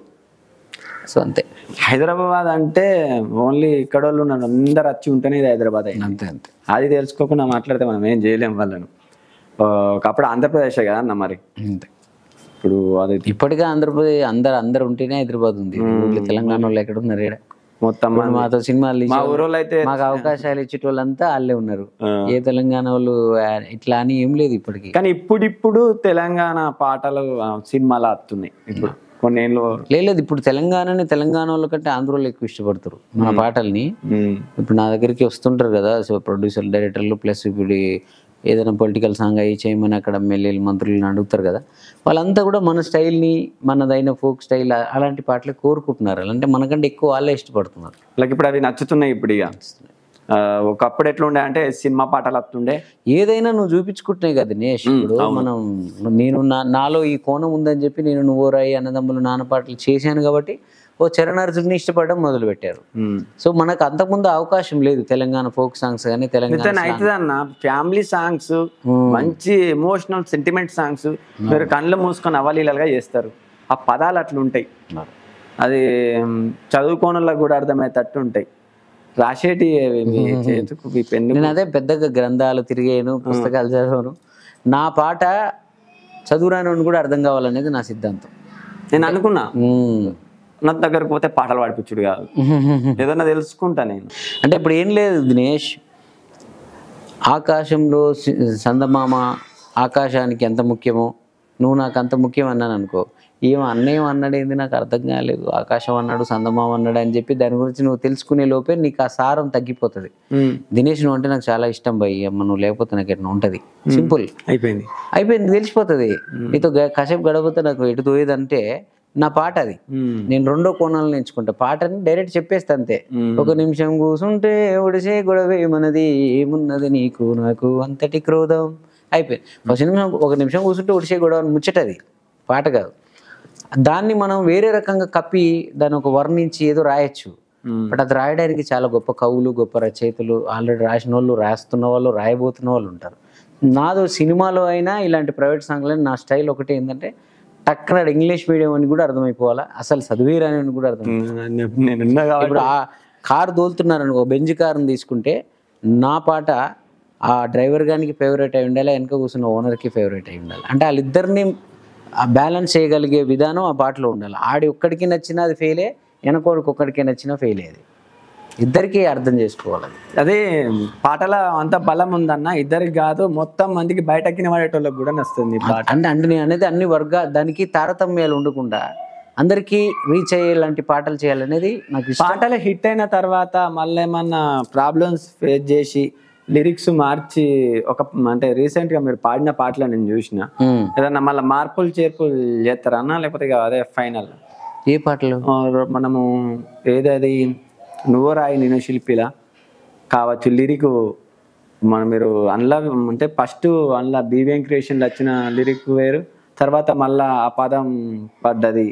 సో అంతే
హైదరాబాద్ అంటే ఓన్లీ ఇక్కడ వాళ్ళు ఉన్నారు అందరు వచ్చి ఉంటేనే ఇది హైదరాబాద్ అయింది
అంతే అంతే
అది తెలుసుకోకుండా మాట్లాడితే మనం ఏం చేయలేం వాళ్ళను ఆ, ఒకప్పుడు ఆంధ్రప్రదేశ్ కదా అన్న మరి
అంతే
ఇప్పుడు అది
ఇప్పటికే ఆంధ్రప్రదేశ్ అందరు అందరు ఉంటేనే హైదరాబాద్ ఉంది ఊళ్ళో తెలంగాణ వాళ్ళు ఎక్కడ ఉన్నారు ఈడ
మొత్తం
ఇప్పుడు మాతో సినిమాలు
మా
తీసే
ఊరోళ్ళు అయితే
మాకు అవకాశాలు ఇచ్చేటోళ్ళంతా వాళ్ళే ఉన్నారు
ఆ.
ఏ తెలంగాణ వాళ్ళు ఆ, ఇట్లా అని ఏం లేదు ఇప్పటికి
కానీ ఇప్పుడిప్పుడు తెలంగాణ పాటలు ఆ, సినిమాలు వస్తున్నాయి ఇప్పుడు కొన్ని ఏళ్ళు
లేదు ఇప్పుడు తెలంగాణని తెలంగాణ వాళ్ళ కంటే ఆంధ్ర వాళ్ళు ఎక్కువ ఇష్టపడతారు మన పాటల్ని
ఉమ్,
ఇప్పుడు నా దగ్గరికి వస్తుంటారు కదా సో ప్రొడ్యూసర్ డైరెక్టర్లు ప్లస్ ఇప్పుడు ఈ ఏదైనా పొలిటికల్ సాంగ్ అయ్యి చేయమని అక్కడ ఎమ్మెల్యేలు మంత్రులను అడుగుతారు కదా వాళ్ళంతా కూడా మన స్టైల్ని మనదైన ఫోక్ స్టైల్ అలాంటి పాటలే కోరుకుంటున్నారు అంటే మనకంటే ఎక్కువ వాళ్ళే ఇష్టపడుతున్నారు
లైక్ ఇప్పుడు అవి నచ్చుతున్నాయి ఇప్పుడు ఇక ఆ, ఒకప్పుడు ఎట్లుండే అంటే సినిమా పాటలు వస్తుండే
ఏదైనా నువ్వు చూపించుకుంటున్నాయి కదా దినేష్ ఇప్పుడు మనం నేను నా నాలో ఈ కోణం ఉందని చెప్పి నేను నువ్వు రాయి అన్నదమ్ములు నాన్న పాటలు చేశాను కాబట్టి ఓ చరణార్జున్ని ఇష్టపడడం మొదలు పెట్టారు
ఉమ్.
సో మనకు అంతకుముందు అవకాశం లేదు తెలంగాణ ఫోక్ సాంగ్స్ కానీ తెలంగాణ
ఇతను అవుతుంది అన్న ఫ్యామిలీ సాంగ్స్ మంచి ఎమోషనల్ సెంటిమెంట్ సాంగ్స్ మీరు కళ్ళు మూసుకొని అవలీలగా చేస్తారు ఆ పదాలు అట్లా ఉంటాయి అది ఉమ్, చదువుకోని వాళ్ళకి కూడా అర్థమయ్యేటట్టు ఉంటాయి రాసేటి మీ చేతుకు మీ పెన్ను
నేను అదే పెద్దగా గ్రంథాలు తిరిగాను పుస్తకాలు చదివాను నా పాట చదువురాని కూడా అర్థం కావాలనేది నా సిద్ధాంతం
నేను అనుకున్నా
మ్మ్.
నా దగ్గరకు పోతే పాటలు పాడిపించుడు కాదు ఏదన్నా తెలుసుకుంటా నేను
అంటే ఇప్పుడు ఏం లేదు దినేష్ ఆకాశంలో సి- సందమామ ఆకాశానికి ఎంత ముఖ్యమో నువ్వు నాకు అంత ముఖ్యం అన్నాను అనుకో ఏం అన్నయ్యం అన్నాడు ఏంది నాకు అర్థం కాలేదు ఆకాశం అన్నాడు సందమామ అన్నాడు అని చెప్పి దాని గురించి నువ్వు తెలుసుకునే లోపే నీకు ఆ సారం తగ్గిపోతుంది
ఉమ్,
దినేష్ నువ్వు అంటే నాకు చాలా ఇష్టం భయ్ అమ్మ నువ్వు లేకపోతే నాకు ఎట్లా ఉంటుంది సింపుల్
అయిపోయింది
అయిపోయింది తెలిసిపోతుంది నీతో గ- కాసేపు గడపోతే నాకు ఎటు తోయేదంటే నా పాట అది
ఉమ్,
నేను రెండో కోణాలను ఎంచుకుంటా పాటని డైరెక్ట్ చెప్పేస్తా అంతే
మ్మ్.
ఒక నిమిషం కూసుంటే ఒడిసే గొడవే మనది ఏమున్నది నీకు నాకు అంతటి క్రోధం అయిపోయింది ఒక నిమిషం ఒక నిమిషం కూర్చుంటే ఒడిసే గొడవ అని ముచ్చటది పాట కాదు దాన్ని మనం వేరే రకంగా కప్పి దాన్ని ఒక వర్ణించి ఏదో రాయొచ్చు
ఉమ్,
బట్ అది రాయడానికి చాలా గొప్ప కవులు గొప్ప రచయితలు ఆల్రెడీ రాసిన వాళ్ళు రాస్తున్న వాళ్ళు రాయబోతున్న వాళ్ళు ఉంటారు నాదో సినిమాలో అయినా ఇలాంటి ప్రైవేట్ సాంగ్లో నా స్టైల్ ఒకటి ఏంటంటే టక్కన ఇంగ్లీష్ మీడియం అని కూడా అర్థమైపోవాలా అసలు చదివేరాని అని కూడా అర్థం
నేను- నేనున్నా కాబట్టి
ఇప్పుడు ఆ కారు తోలుతున్నారు అనుకో బెంజ్ కారుని తీసుకుంటే నా పాట ఆ డ్రైవర్ గానికి ఫేవరెట్ అయి ఉండాలి వెనక కూర్చున్న ఓనర్కి ఫేవరెట్ అయి ఉండాలి అంటే వాళ్ళిద్దరిని ఆ బ్యాలెన్స్ చేయగలిగే విధానం ఆ పాటలో ఉండాలి ఆడి ఒక్కడికి నచ్చినా అది ఫెయిలే వెనకోడికి ఒక్కడికి నచ్చినా ఫెయిల్ అది ఇద్దరికీ అర్థం చేసుకోవాలి అది.
అదే పాటల అంత బలం ఉందన్న ఇద్దరికి కాదు మొత్తం మందికి బయటకి పడేటోళ్ళకి కూడా నస్తుంది ఈ పాట
అంటే అంటే నేను అనేది అన్ని వర్గా దానికి తారతమ్యాలు ఉండకుండా అందరికీ రీచ్ అయ్యేలాంటి పాటలు చేయాలనేది నాకు ఇష్టం
పాటలు హిట్ అయిన తర్వాత మళ్ళీ ఏమన్నా ప్రాబ్లమ్స్ ఫేస్ చేసి లిరిక్స్ మార్చి ఒక అంటే రీసెంట్ గా మీరు పాడిన పాటలు నేను చూసిన
ఉమ్.
ఏదన్నా మళ్ళీ మార్పులు చేర్పులు చేస్తారా అన్న లేకపోతే ఇక అదే ఫైనల్
ఏ పాటలు
మనము ఏదది నువ్వు రాయి నేను శిల్పిలా కావచ్చు లిరిక్ మన మీరు అందులో అంటే ఫస్ట్ అందులో బి వెంకటేషన్ వచ్చిన లిరిక్ వేరు తర్వాత మళ్ళా ఆ పదం పడ్డది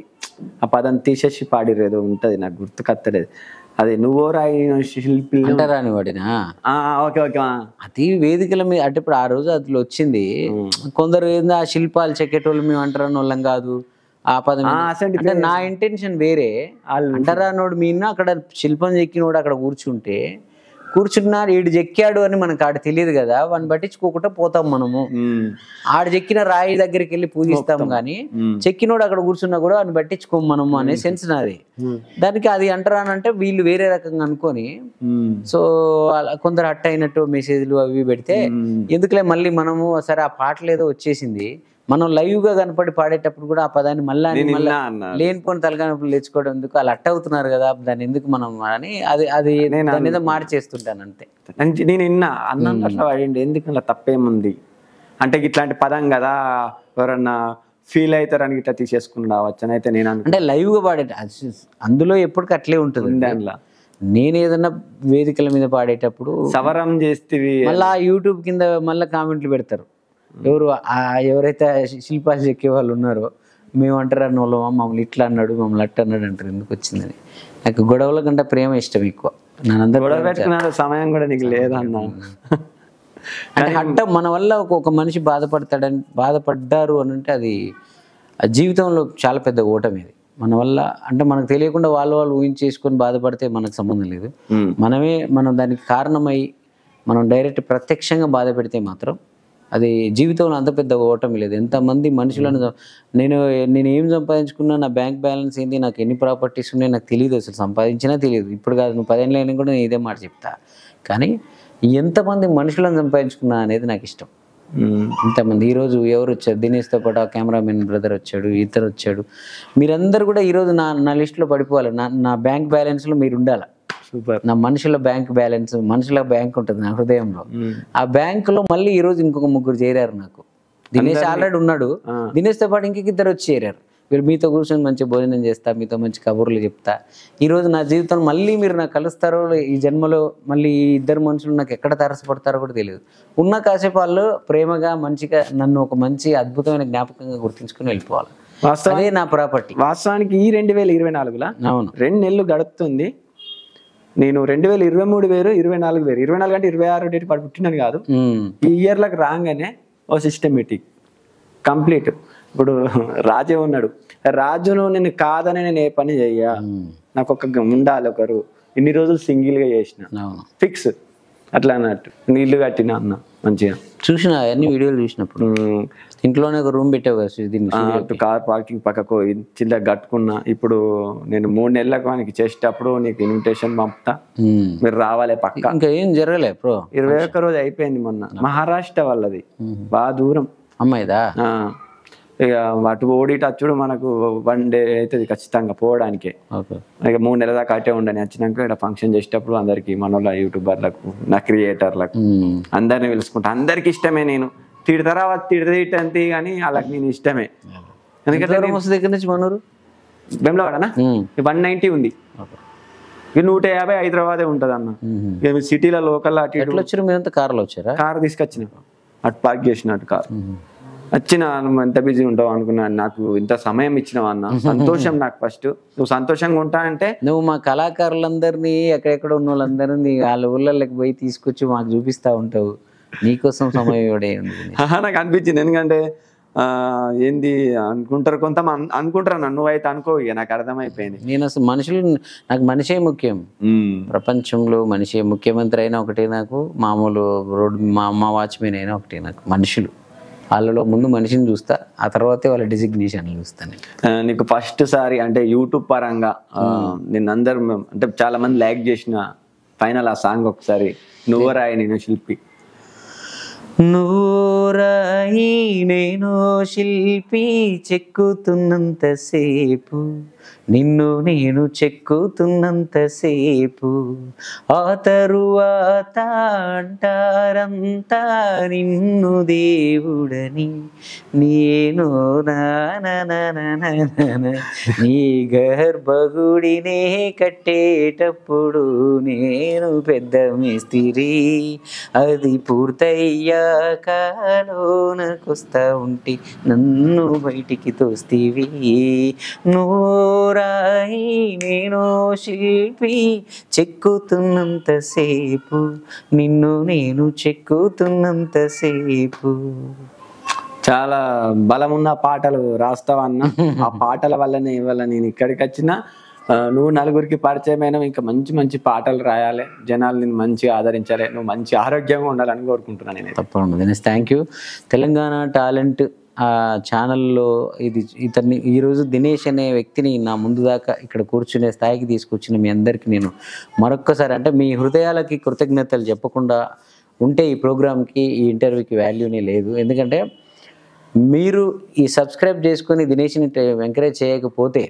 ఆ పదం తీసేసి పాడిరు ఏదో ఉంటది నాకు గుర్తుకత్తలేదు అది నువ్వో రాయి శిల్పి
అంటారాని వాడినా
ఆ, ఓకే ఓకే ఆ.
అది వేదికల మీద అంటే ఇప్పుడు ఆ రోజు అందులో వచ్చింది కొందరు ఏందో ఆ శిల్పాలు చెక్కేటోళ్ళు మేము అంటారని వాళ్ళం కాదు ఆ పదం
ఆ,
ఏంది?
అసంటి
అంటే నా ఇంటెన్షన్ వేరే
వాళ్ళు
అంటరానోడు మీన అక్కడ శిల్పం చెక్కినోడు అక్కడ కూర్చుంటే కూర్చున్నాడు ఈడు చెక్కాడు అని మనకు ఆడ తెలియదు కదా వాడిని పట్టించుకోకుండా పోతాం మనము
ఉమ్,
ఆడ చెక్కిన రాయి దగ్గరికి వెళ్ళి పూజిస్తాం కానీ
ఉమ్.
చెక్కినోడు అక్కడ కూర్చున్నా కూడా వాడిని పట్టించుకోం మనము అనే సెన్స్ నాది
ఉమ్,
దానికి అది అంటరానంటే వీళ్ళు వేరే రకంగా అనుకొని
ఉమ్,
సో అలా కొందరు హట్ అయినట్టు మెసేజ్లు అవి పెడితే
ఉమ్.
ఎందుకులే మళ్ళీ మనము సరే ఆ పాటలు ఏదో వచ్చేసింది మనం లైవ్ గా కనపడి పాడేటప్పుడు కూడా ఆ పదాన్ని మళ్ళా
నేను
మళ్ళీ
విన్నా అన్న
లేనిపోని తలకానప్పుడు లేచుకోవడం ఎందుకు అలా అట్ట అవుతున్నారు కదా దాన్ని ఎందుకు మనం అని అది అది దాని మీద మార్చేస్తుంటాను అంతే
అంటే నేను విన్నా అన్న అట్లా వాడిండి ఎందుకు అలా తప్పేముంది అంటే ఇట్లాంటి పదం కదా ఎవరన్నా ఫీల్ అవుతారని ఇట్లా తీసేసుకుని రావచ్చు అని అయితే నేను అనుకుంటా
అంటే లైవ్ గా పాడే అది అందులో ఎప్పటికీ అట్లే ఉంటుంది
దానిలో
నేను ఏదన్నా వేదికల మీద పాడేటప్పుడు
సవరం చేస్తేవి
మళ్ళా యూట్యూబ్ కింద మళ్ళీ కామెంట్లు పెడతారు ఎవరు ఆ ఎవరైతే శిల్పాలు చెక్కే వాళ్ళు ఉన్నారో మేము అంటారు అన్న వాళ్ళమా మమ్మల్ని ఇట్లా అన్నాడు మమ్మల్ని అట్ట అన్నాడు అంటారు ఎందుకు వచ్చిందని నాకు గొడవల కంటే ప్రేమ ఇష్టం ఎక్కువ నన్ను అందరూ
గొడవ పెట్టుకున్న సమయం కూడా నీకు లేదన్న
అంటే అట్ట మన వల్ల ఒక ఒక మనిషి బాధపడతాడని బాధపడ్డారు అని అంటే అది ఆ జీవితంలో చాలా పెద్ద ఓటమి ఇది మన వల్ల అంటే మనకు తెలియకుండా వాళ్ళు వాళ్ళు ఊహించేసుకొని బాధపడితే మనకు సంబంధం లేదు
ఉమ్,
మనమే మనం దానికి కారణమై మనం డైరెక్ట్ ప్రత్యక్షంగా బాధ పెడితే మాత్రం అది జీవితంలో అంత పెద్ద ఓటమి లేదు ఎంతమంది మనుషులను సం- నేను నేను ఏం సంపాదించుకున్నా నా బ్యాంక్ బ్యాలెన్స్ ఏంటి నాకు ఎన్ని ప్రాపర్టీస్ ఉన్నాయి నాకు తెలియదు అసలు సంపాదించినా తెలియదు ఇప్పుడు కాదు నువ్వు పదేళ్ళు అయినా కూడా నేను ఇదే మాట చెప్తా కానీ ఎంతమంది మనుషులను సంపాదించుకున్నా అనేది నాకు ఇష్టం
ఉమ్,
ఇంతమంది ఈరోజు ఎవరు వచ్చారు దినేష్తో పాటు ఆ కెమెరామెన్ బ్రదర్ వచ్చాడు ఇతరు వచ్చాడు మీరందరూ కూడా ఈరోజు నా నా లిస్టులో పడిపోవాలి నా నా బ్యాంక్ బ్యాలెన్స్లో మీరు ఉండాలి
సూపర్
నా మనుషుల బ్యాంక్ బ్యాలెన్స్ మనుషుల బ్యాంక్ ఉంటుంది నా హృదయంలో
ఉమ్,
ఆ బ్యాంకులో మళ్ళీ ఈ రోజు ఇంకొక ముగ్గురు చేరారు నాకు దినేష్ ఆల్రెడీ ఉన్నాడు
ఆ.
దినేష్తో పాటు ఇంకొక ఇద్దరు వచ్చి చేరారు వీళ్ళు మీతో కూర్చొని మంచి భోజనం చేస్తా మీతో మంచి కబుర్లు చెప్తా ఈ రోజు నా జీవితం మళ్ళీ మీరు నాకు కలుస్తారో ఈ జన్మలో మళ్ళీ ఈ ఇద్దరు మనుషులు నాకు ఎక్కడ తారసపడతారో కూడా తెలియదు ఉన్న కాసేపు వాళ్ళు ప్రేమగా మంచిగా నన్ను ఒక మంచి అద్భుతమైన జ్ఞాపకంగా గుర్తించుకుని వెళ్ళిపోవాలి
వాస్తవ
అదే నా ప్రాపర్టీ
వాస్తవానికి ఈ రెండు వేల ఇరవై నాలుగులా
అవును
రెండు నెలలు గడుపుతుంది నేను రెండు వేల ఇరవై మూడు వేరు ఇరవై నాలుగు వేరు ఇరవై నాలుగు అంటే ఇరవై ఆరు డేట్ పడి పుట్టినాను కాదు
ఉమ్.
ఈ ఇయర్లకు రాగానే ఓ సిస్టమేటిక్ కంప్లీట్ ఇప్పుడు రాజే ఉన్నాడు రాజును నేను కాదని నేను ఏ పని చెయ్య
ఉమ్.
నాకు ఒక గ- ఉండాలి ఒకరు ఇన్ని రోజులు single గా చేసిన
అవును
ఫిక్స్ అట్లా అన్నట్టు నీళ్లు కట్టిన అన్న మంచిగా
చూసిన అన్ని వీడియోలు చూసినప్పుడు
ఉమ్,
ఇంట్లోనే ఒక రూమ్ పెట్టావు కదా శ్రీ- దీన్ని
ఆ, అటు కార్ పార్కింగ్ పక్కకు చిల్ల కట్టుకున్నా ఇప్పుడు నేను మూడు నెలలకు ఆయనకి చేసేటప్పుడు నీకు ఇన్విటేషన్ పంపుతా
ఉమ్.
మీరు రావాలి పక్క
ఇంకా ఏం జరగలే బ్రో
ఇరవై ఒక్క రోజు అయిపోయింది మొన్న మహారాష్ట్ర వాళ్ళది బాగా దూరం
అమ్మాయిదా
ఆ, ఇక అటు ఓడి టచ్చుడు మనకు వన్ డే అవుతుంది ఖచ్చితంగా పోవడానికే
ఓకే
ఇక మూడు నెలల దాకా అటే ఉండని వచ్చినాక ఇక్కడ ఫంక్షన్ చేసేటప్పుడు అందరికి మనోళ్ళ యూట్యూబర్లకు నా క్రియేటర్లకు
ఉమ్.
అందరిని పిలుచుకుంటా అందరికి ఇష్టమే నేను తిడతారా తిడతా తిట్టంతి కానీ వాళ్ళకి నేను ఇష్టమే ఎందుకంటే
దూరం వస్తుంది దగ్గర నుంచి మనూరు
బెంబలవాడనా
ఉమ్.
వన్ నైంటీ ఉంది
ఓకే.
ఇక నూట యాభై హైదరాబాదే ఉంటుంది అన్న
ఉమ్.
ఇక సిటీలో లోకల్ అటు ఇటు
ఎట్లా వచ్చారు మీరంతా కార్లో వచ్చారా
కార్ తీసుకొచ్చిన అటు పార్క్ చేసిన అటు కార్
ఉమ్.
వచ్చిన నువ్వు ఎంత బిజీ ఉంటావు అనుకున్నాను నాకు ఇంత సమయం ఇచ్చినావు అన్న సంతోషం నాకు ఫస్ట్ నువ్వు సంతోషంగా ఉంటా అంటే
నువ్వు మా కళాకారులందరినీ ఎక్కడెక్కడ ఉన్న వాళ్ళందరినీ వాళ్ళ ఊళ్ళకి పోయి తీసుకొచ్చి మాకు చూపిస్తా ఉంటావు నీకోసం సమయం ఇవ్వడే ఉంది
ఆహా, నాకు అనిపించింది ఎందుకంటే ఆ, ఏంది అనుకుంటారు కొంత అనుకుంటారు నన్ను నువ్వైతే అనుకో ఇక నాకు అర్థమైపోయింది
నేను అసలు మనుషులు నాకు మనిషే ముఖ్యం
ఉమ్,
ప్రపంచంలో మనిషి ముఖ్యమంత్రి అయినా ఒకటే నాకు మామూలు రోడ్డు మా అమ్మ వాచ్మెన్ అయినా ఒకటే నాకు మనుషులు వాళ్ళలో ముందు మనిషిని చూస్తా ఆ తర్వాతే వాళ్ళ డిజిగ్నేషన్లు చూస్తాను
ఆ, నీకు ఫస్ట్ సారి అంటే యూట్యూబ్ పరంగా ఆ, నిన్ను అందరు మెం- అంటే చాలా మంది లైక్ చేసిన ఫైనల్ ఆ సాంగ్ ఒకసారి నువ్వు రాయి నేను శిల్పి
నూరాయి నేను శిల్పి చెక్కుతున్నంతసేపు నిన్ను నేను చెక్కుతున్నంతసేపు ఆ తరువాత అంటారంతా నిన్ను దేవుడని నేను నానననననన. నీ గర్భగుడినే కట్టేటప్పుడు నేను పెద్ద మేస్తిరి అది పూర్తయ్యాక కాలోనకొస్తా ఉంటే నన్ను బయటికి తోస్తీవి నూరాయి నేను శిల్పి చెక్కుతున్నంతసేపు నిన్ను నేను చెక్కుతున్నంతసేపు
చాలా బలమున్న పాటలు రాస్తావన్న ఆ పాటల వల్లనే ఇవాళ నేను ఇక్కడికి వచ్చిన ఆ, నువ్వు నలుగురికి పరిచయమైన ఇంకా మంచి మంచి పాటలు రాయాలి జనాలు నేను మంచిగా ఆదరించాలి నువ్వు మంచి ఆరోగ్యంగా ఉండాలని కోరుకుంటున్నాను నేను
తప్పకుండా Dinesh thank you Telangana talent ఆ ఛానల్లో ఇది ఇతన్ని ఈరోజు దినేష్ అనే వ్యక్తిని నా ముందు దాకా ఇక్కడ కూర్చునే స్థాయికి తీసుకొచ్చిన మీ అందరికీ నేను మరొక్కసారి అంటే మీ హృదయాలకి కృతజ్ఞతలు చెప్పకుండా ఉంటే ఈ ప్రోగ్రామ్కి ఈ ఇంటర్వ్యూకి వాల్యూనే లేదు ఎందుకంటే మీరు ఈ సబ్స్క్రైబ్ చేసుకొని దినేష్ని ఎంకరేజ్ చేయకపోతే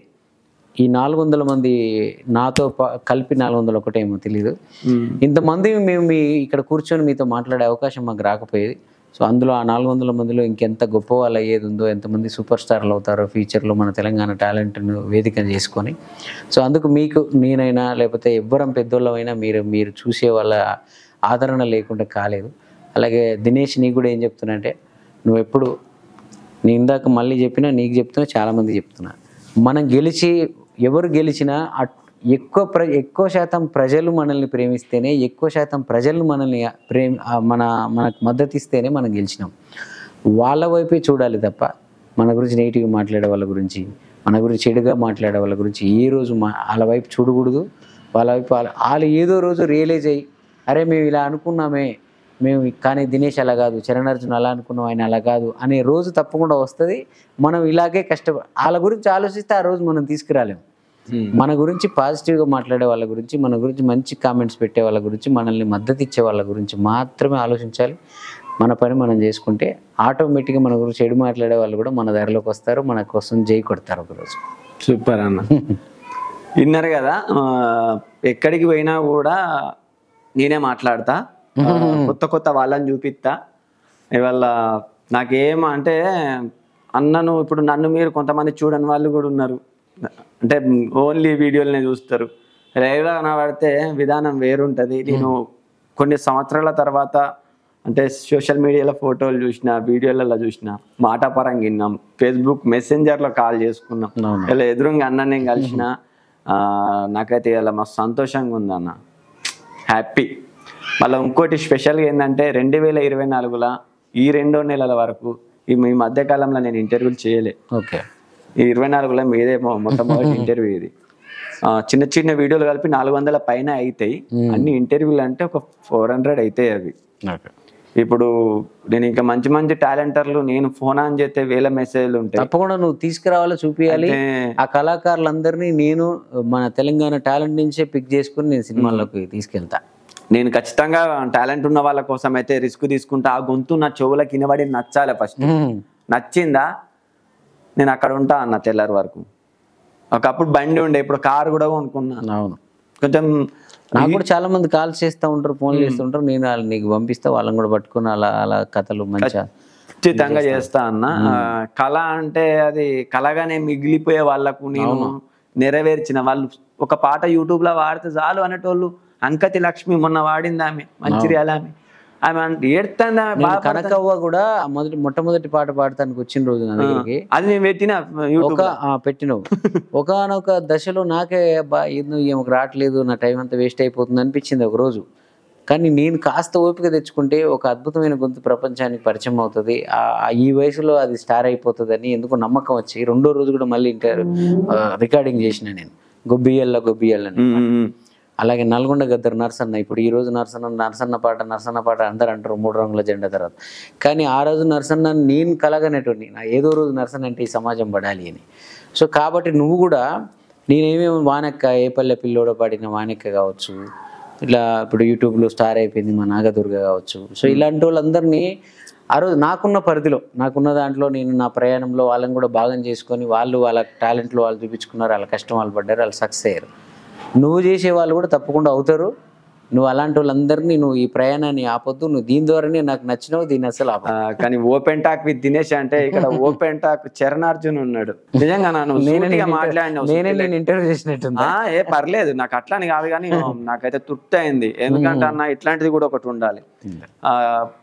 ఈ నాలుగు వందల మంది నాతో పా- కలిపి నాలుగు వందల ఒకటేమో తెలియదు ఇంతమంది మేము మీ ఇక్కడ కూర్చొని మీతో మాట్లాడే అవకాశం మాకు రాకపోయేది సో అందులో ఆ నాలుగు వందల మందిలో ఇంకెంత గొప్ప వాళ్ళు అయ్యేది ఉందో ఎంతమంది సూపర్ స్టార్లు అవుతారో ఫ్యూచర్లో మన తెలంగాణ టాలెంట్ను వేదిక చేసుకొని సో అందుకు మీకు నేనైనా లేకపోతే ఎవ్వరం పెద్దోళ్ళమైనా మీరు మీరు చూసే వాళ్ళ ఆదరణ లేకుండా కాలేదు అలాగే దినేష్ నీకు కూడా ఏం చెప్తున్నా అంటే నువ్వు ఎప్పుడు నేను ఇందాక మళ్ళీ చెప్పినా నీకు చెప్తున్నా చాలామంది చెప్తున్నా మనం గెలిచి ఎవరు గెలిచినా అట్- ఎక్కువ ప్ర ఎక్కువ శాతం ప్రజలు మనల్ని ప్రేమిస్తేనే ఎక్కువ శాతం ప్రజలు మనల్ని ప్రేమ ఆ, మన మనకు మద్దతు ఇస్తేనే మనం గెలిచినాం వాళ్ళ వైపే చూడాలి తప్ప మన గురించి నెగిటివ్గా మాట్లాడే వాళ్ళ గురించి మన గురించి చెడుగా మాట్లాడే వాళ్ళ గురించి ఏ రోజు మా వాళ్ళ వైపు చూడకూడదు వాళ్ళ వైపు వాళ్ళ- వాళ్ళు ఏదో రోజు రియలైజ్ అయ్యి అరే మేము ఇలా అనుకున్నామే మేము కానీ దినేష్ అలా కాదు చరణ్ అర్జున్ అలా అనుకున్నాం ఆయన అలా కాదు అనే రోజు తప్పకుండా వస్తుంది మనం ఇలాగే కష్టప వాళ్ళ గురించి ఆలోచిస్తే ఆ రోజు మనం తీసుకురాలేము మన గురించి పాజిటివ్గా మాట్లాడే వాళ్ళ గురించి మన గురించి మంచి కామెంట్స్ పెట్టే వాళ్ళ గురించి మనల్ని మద్దతు ఇచ్చే వాళ్ళ గురించి మాత్రమే ఆలోచించాలి మన పని మనం చేసుకుంటే ఆటోమేటిక్గా మన గురించి చెడు మాట్లాడే వాళ్ళు కూడా మన దారిలోకి వస్తారు మన కోసం జై కొడతారు ఒకరోజు
సూపర్ అన్న విన్నారు కదా ఆ, ఎక్కడికి పోయినా కూడా నేనే మాట్లాడతా ఆ, కొత్త కొత్త వాళ్ళని చూపిస్తా ఇవాళ నాకేం అంటే అన్నను ఇప్పుడు నన్ను మీరు కొంతమంది చూడని వాళ్ళు కూడా ఉన్నారు అంటే ఓన్లీ వీడియోలనే చూస్తారు లైవ్గా కనబడితే విధానం వేరుంటుంది నేను కొన్ని సంవత్సరాల తర్వాత అంటే సోషల్ మీడియాలో ఫోటోలు చూసిన వీడియోలలో చూసిన మాట పరంగా విన్నాం ఫేస్బుక్ మెసెంజర్లో కాల్ చేసుకున్నాం
అవును.
ఇలా ఎదురుగా అన్న నేను కలిసిన ఆ, నాకైతే ఇలా మస్తు సంతోషంగా ఉంది అన్న హ్యాపీ మళ్ళీ ఇంకోటి స్పెషల్గా ఏంటంటే రెండు వేల ఇరవై నాలుగులో ఈ రెండో నెలల వరకు ఈ ఈ మధ్యకాలంలో నేను ఇంటర్వ్యూలు చేయలే
ఓకే
ఈ ఇరవై నాలుగులో మీదే మొ- మొట్టమొదటి ఇంటర్వ్యూ ఇది ఆ, చిన్న చిన్న వీడియోలు కలిపి నాలుగు వందల పైన అవుతాయి అన్ని ఇంటర్వ్యూలు అంటే ఒక ఫోర్ హండ్రెడ్ అవుతాయి అవి
ఓకే
ఇప్పుడు నేను ఇంకా మంచి మంచి టాలెంటర్లు నేను ఫోన్ ఆన్ చేస్తే వేల మెసేజ్లు ఉంటాయి
తప్పకుండా నువ్వు తీసుకురావాలి చూపించాలి
అంటే
ఆ కళాకారులందరినీ నేను మన తెలంగాణ టాలెంట్ నుంచే పిక్ చేసుకుని నేను సినిమాల్లోకి తీసుకెళ్తా
నేను ఖచ్చితంగా టాలెంట్ ఉన్న వాళ్ళ కోసం అయితే రిస్క్ తీసుకుంటా ఆ గొంతు నా చెవులకు వినబడి నచ్చాలి ఫస్ట్ నచ్చిందా నేను అక్కడ ఉంటా అన్న తెల్లారి వరకు ఒకప్పుడు బండి ఉండే ఇప్పుడు కారు కూడా కొనుక్కున్నా
అవును
కొంచెం
నాకు కూడా చాలా మంది కాల్స్ చేస్తూ ఉంటారు ఫోన్ చేస్తుంటారు నేను వాళ్ళని నీకు పంపిస్తా వాళ్ళని కూడా పట్టుకుని అలా అలా కథలు మంచిగా
ఖచ్చితంగా చేస్తా అన్న ఆ, కళ అంటే అది కళగానే మిగిలిపోయే వాళ్ళకు నేను నెరవేర్చిన వాళ్ళు ఒక పాట యూట్యూబ్ లో వాడితే చాలు అనేటోళ్ళు అంకతి లక్ష్మి మొన్న వాడింది ఆమె మంచిర్యాల ఆమె ఆమె అంటే ఏడుతుంది ఆమె
నేను
బాగా
కనకవ్వ కూడా ఆ మొదటి మొట్టమొదటి పాట పాడటానికి వచ్చిన రోజు నా దగ్గరికి
అది నేను పెట్టిన యూట్యూబ్
ఒక ఆ, పెట్టినవు ఒకనొక దశలో నాకే బా ఏందో ఏమకు రావట్లేదు నా టైం అంతా వేస్ట్ అయిపోతుంది అనిపించింది ఒక రోజు కానీ నేను కాస్త ఓపిక తెచ్చుకుంటే ఒక అద్భుతమైన గొంతు ప్రపంచానికి పరిచయం అవుతుంది ఆ- ఆ ఈ వయసులో అది స్టార్ అయిపోతుంది అని ఎందుకు నమ్మకం వచ్చి రెండో రోజు కూడా మళ్ళీ ఇంటర్ రికార్డింగ్ చేసిన నేను గొబ్బియల్ల గొబ్బియల్ అని అలాగే నల్గొండ గద్దరు నర్సన్న ఇప్పుడు ఈ రోజు నర్సన్న నర్సన్న పాట నర్సన్న పాట అందరు అంటారు మూడు రంగుల జెండా తర్వాత కానీ ఆ రోజు నర్సన్న నేను కలగనేటువంటి నా ఏదో రోజు నర్సన్న అంటే ఈ సమాజం పడాలి అని సో కాబట్టి నువ్వు కూడా నేనేమేమి వానెక్క ఏ పల్లె పిల్లోడో పాడిన వానెక్క కావచ్చు ఇట్లా ఇప్పుడు యూట్యూబ్లో స్టార్ అయిపోయింది మా నాగదుర్గ కావచ్చు సో ఇలాంటి వాళ్ళందరినీ ఆ రోజు నాకున్న పరిధిలో నాకున్న దాంట్లో నేను నా ప్రయాణంలో వాళ్ళని కూడా భాగం చేసుకొని వాళ్ళు వాళ్ళ టాలెంట్లో వాళ్ళు చూపించుకున్నారు వాళ్ళ కష్టం వాళ్ళు పడ్డారు వాళ్ళు సక్సెస్ అయ్యారు నువ్వు చేసే వాళ్ళు కూడా తప్పకుండా అవుతారు నువ్వు అలాంటి వాళ్ళందరినీ నువ్వు ఈ ప్రయాణాన్ని ఆపొద్దు నువ్వు దీని ద్వారానే నాకు నచ్చినావు దీన్ని అసలు ఆప
ఆ, కానీ ఓపెన్ టాక్ విత్ దినేష్ అంటే ఇక్కడ ఓపెన్ టాక్ చరణార్జున్ ఉన్నాడు నిజంగా నన్ను సూటిగా మాట్లాడినావు
నేనే నేను ఇంటర్వ్యూ చేసినట్టుంది
ఆ, ఏ పర్లేదు నాకు అట్లని కాదు కానీ నాకైతే తృప్తి అయింది ఎందుకంటే అన్న ఇట్లాంటిది కూడా ఒకటి ఉండాలి ఆ,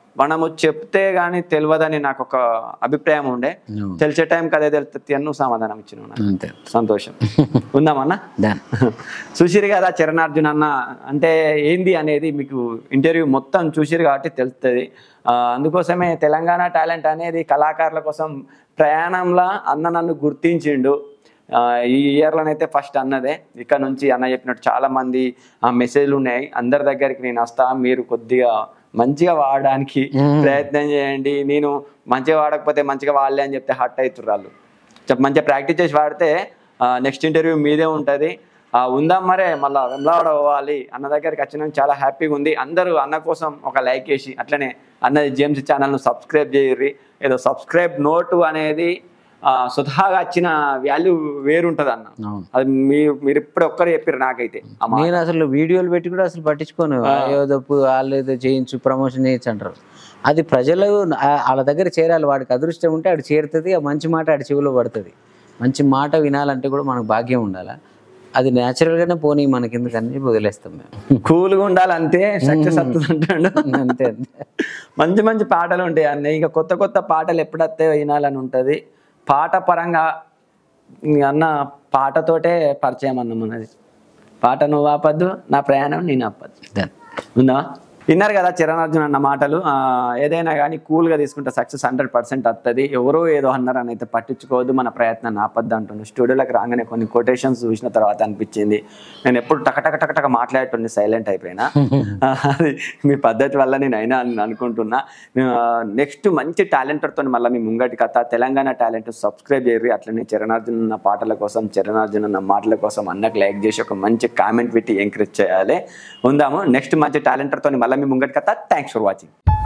మనము చెప్తే గానీ తెలియదని నాకు ఒక అభిప్రాయం ఉండే
అవును.
తెలిసే టైంకి అదే తెలుస్తుంది అని నువ్వు సమాధానం ఇచ్చినావు నాకు
అంతే
సంతోషం ఉందామన్నా
దాన్
చూసిరు కదా చరణార్జున్ అన్న అంటే ఏంది అనేది మీకు ఇంటర్వ్యూ మొత్తం చూసిరు కాబట్టి తెలుస్తుంది ఆ, అందుకోసమే తెలంగాణ టాలెంట్ అనేది కళాకారుల కోసం ప్రయాణంలో అన్న నన్ను గుర్తించిండు ఆ, ఈ ఇయర్లోనైతే ఫస్ట్ అన్నదే ఇక్కడ నుంచి అన్న చెప్పినట్టు చాలా మంది ఆ మెసేజ్లు ఉన్నాయి అందరి దగ్గరికి నేను వస్తా మీరు కొద్దిగా మంచిగా వాడడానికి ప్రయత్నం చేయండి నేను మంచిగా వాడకపోతే మంచిగా వాడలే అని చెప్తే హట్ అవుతుర్రు వాళ్ళు చెప్ప- మంచిగా ప్రాక్టీస్ చేసి వాడితే నెక్స్ట్ ఇంటర్వ్యూ మీదే ఉంటుంది ఉందాం మరే మళ్ళీ వెమ్లాడ పోవాలి అన్న దగ్గరికి వచ్చినాక చాలా హ్యాపీగా ఉంది అందరూ అన్న కోసం ఒక లైక్ వేసి అట్లనే అన్నది జేమ్స్ ఛానల్ను సబ్స్క్రైబ్ చేయర్రి ఏదో సబ్స్క్రైబ్ నోటు అనేది ఆ, స్వతహాగా వచ్చిన వాల్యూ వేరుంటుంది అన్న
అవును
అది మీరు మీరు ఇప్పుడు ఒక్కరు చెప్పారు నాకైతే ఆ మాట.
నేను అసలు వీడియోలు పెట్టి కూడా అసలు పట్టించుకోను ఏదో పు- వాళ్ళు ఏదో చేయించు ప్రమోషన్ చేయొచ్చు అంటారు అది ప్రజలు ఆ- వాళ్ళ దగ్గర చేరాలి వాడికి అదృష్టం ఉంటే ఆడు చేరుతుంది ఆ మంచి మాట ఆడి చెవిలో పడుతుంది మంచి మాట వినాలంటే కూడా మనకు భాగ్యం ఉండాలి అది న్యాచురల్గానే పోనీ మనకి ఎందుకని వదిలేస్తాం మేము
కూల్గా ఉండాలి అంతే సక్సెస్ అవుతుంది అంటాడు
అంతే అంతే
మంచి మంచి పాటలు ఉంటాయి అన్న ఇంకా కొత్త కొత్త పాటలు ఎప్పుడైతే వినాలని ఉంటుంది పాట పరంగా ఇంక అన్న పాటతోటే పరిచయం అన్న మనది పాట నువ్వు ఆపద్దు నా ప్రయాణం నేను ఆపద్దు
Done.
ఉందా విన్నారు కదా చిరణార్జున్ అన్న మాటలు ఆ, ఏదైనా కానీ కూల్గా తీసుకుంటే సక్సెస్ హండ్రెడ్ పర్సెంట్ వస్తుంది ఎవరో ఏదో అన్నారు అని అయితే పట్టించుకోవద్దు మన ప్రయత్నాన్ని ఆపద్దు అంటుండే స్టూడియోలోకి రాగానే కొన్ని కొటేషన్స్ చూసిన తర్వాత అనిపించింది నేను ఎప్పుడు టక టక టక టక మాట్లాడుతుండే సైలెంట్ అయిపోయినా ఆ, అది మీ పద్ధతి వల్ల నేను అయినా అని అనుకుంటున్నా నెక్స్ట్ మంచి టాలెంటర్తో మళ్ళీ మీ ముంగటి కథ తెలంగాణ టాలెంట్ సబ్స్క్రైబ్ చేయరు అట్లనే చరణార్జున్ అన్న పాటల కోసం చరణార్జున్ అన్న మాటల కోసం అన్నకు లైక్ చేసి ఒక మంచి కామెంట్ పెట్టి ఎంకరేజ్ చేయాలి ఉందాము నెక్స్ట్ మంచి టాలెంటర్తో మళ్ళీ మీ ముంగటి కథ థ్యాంక్స్ ఫర్ వాచింగ్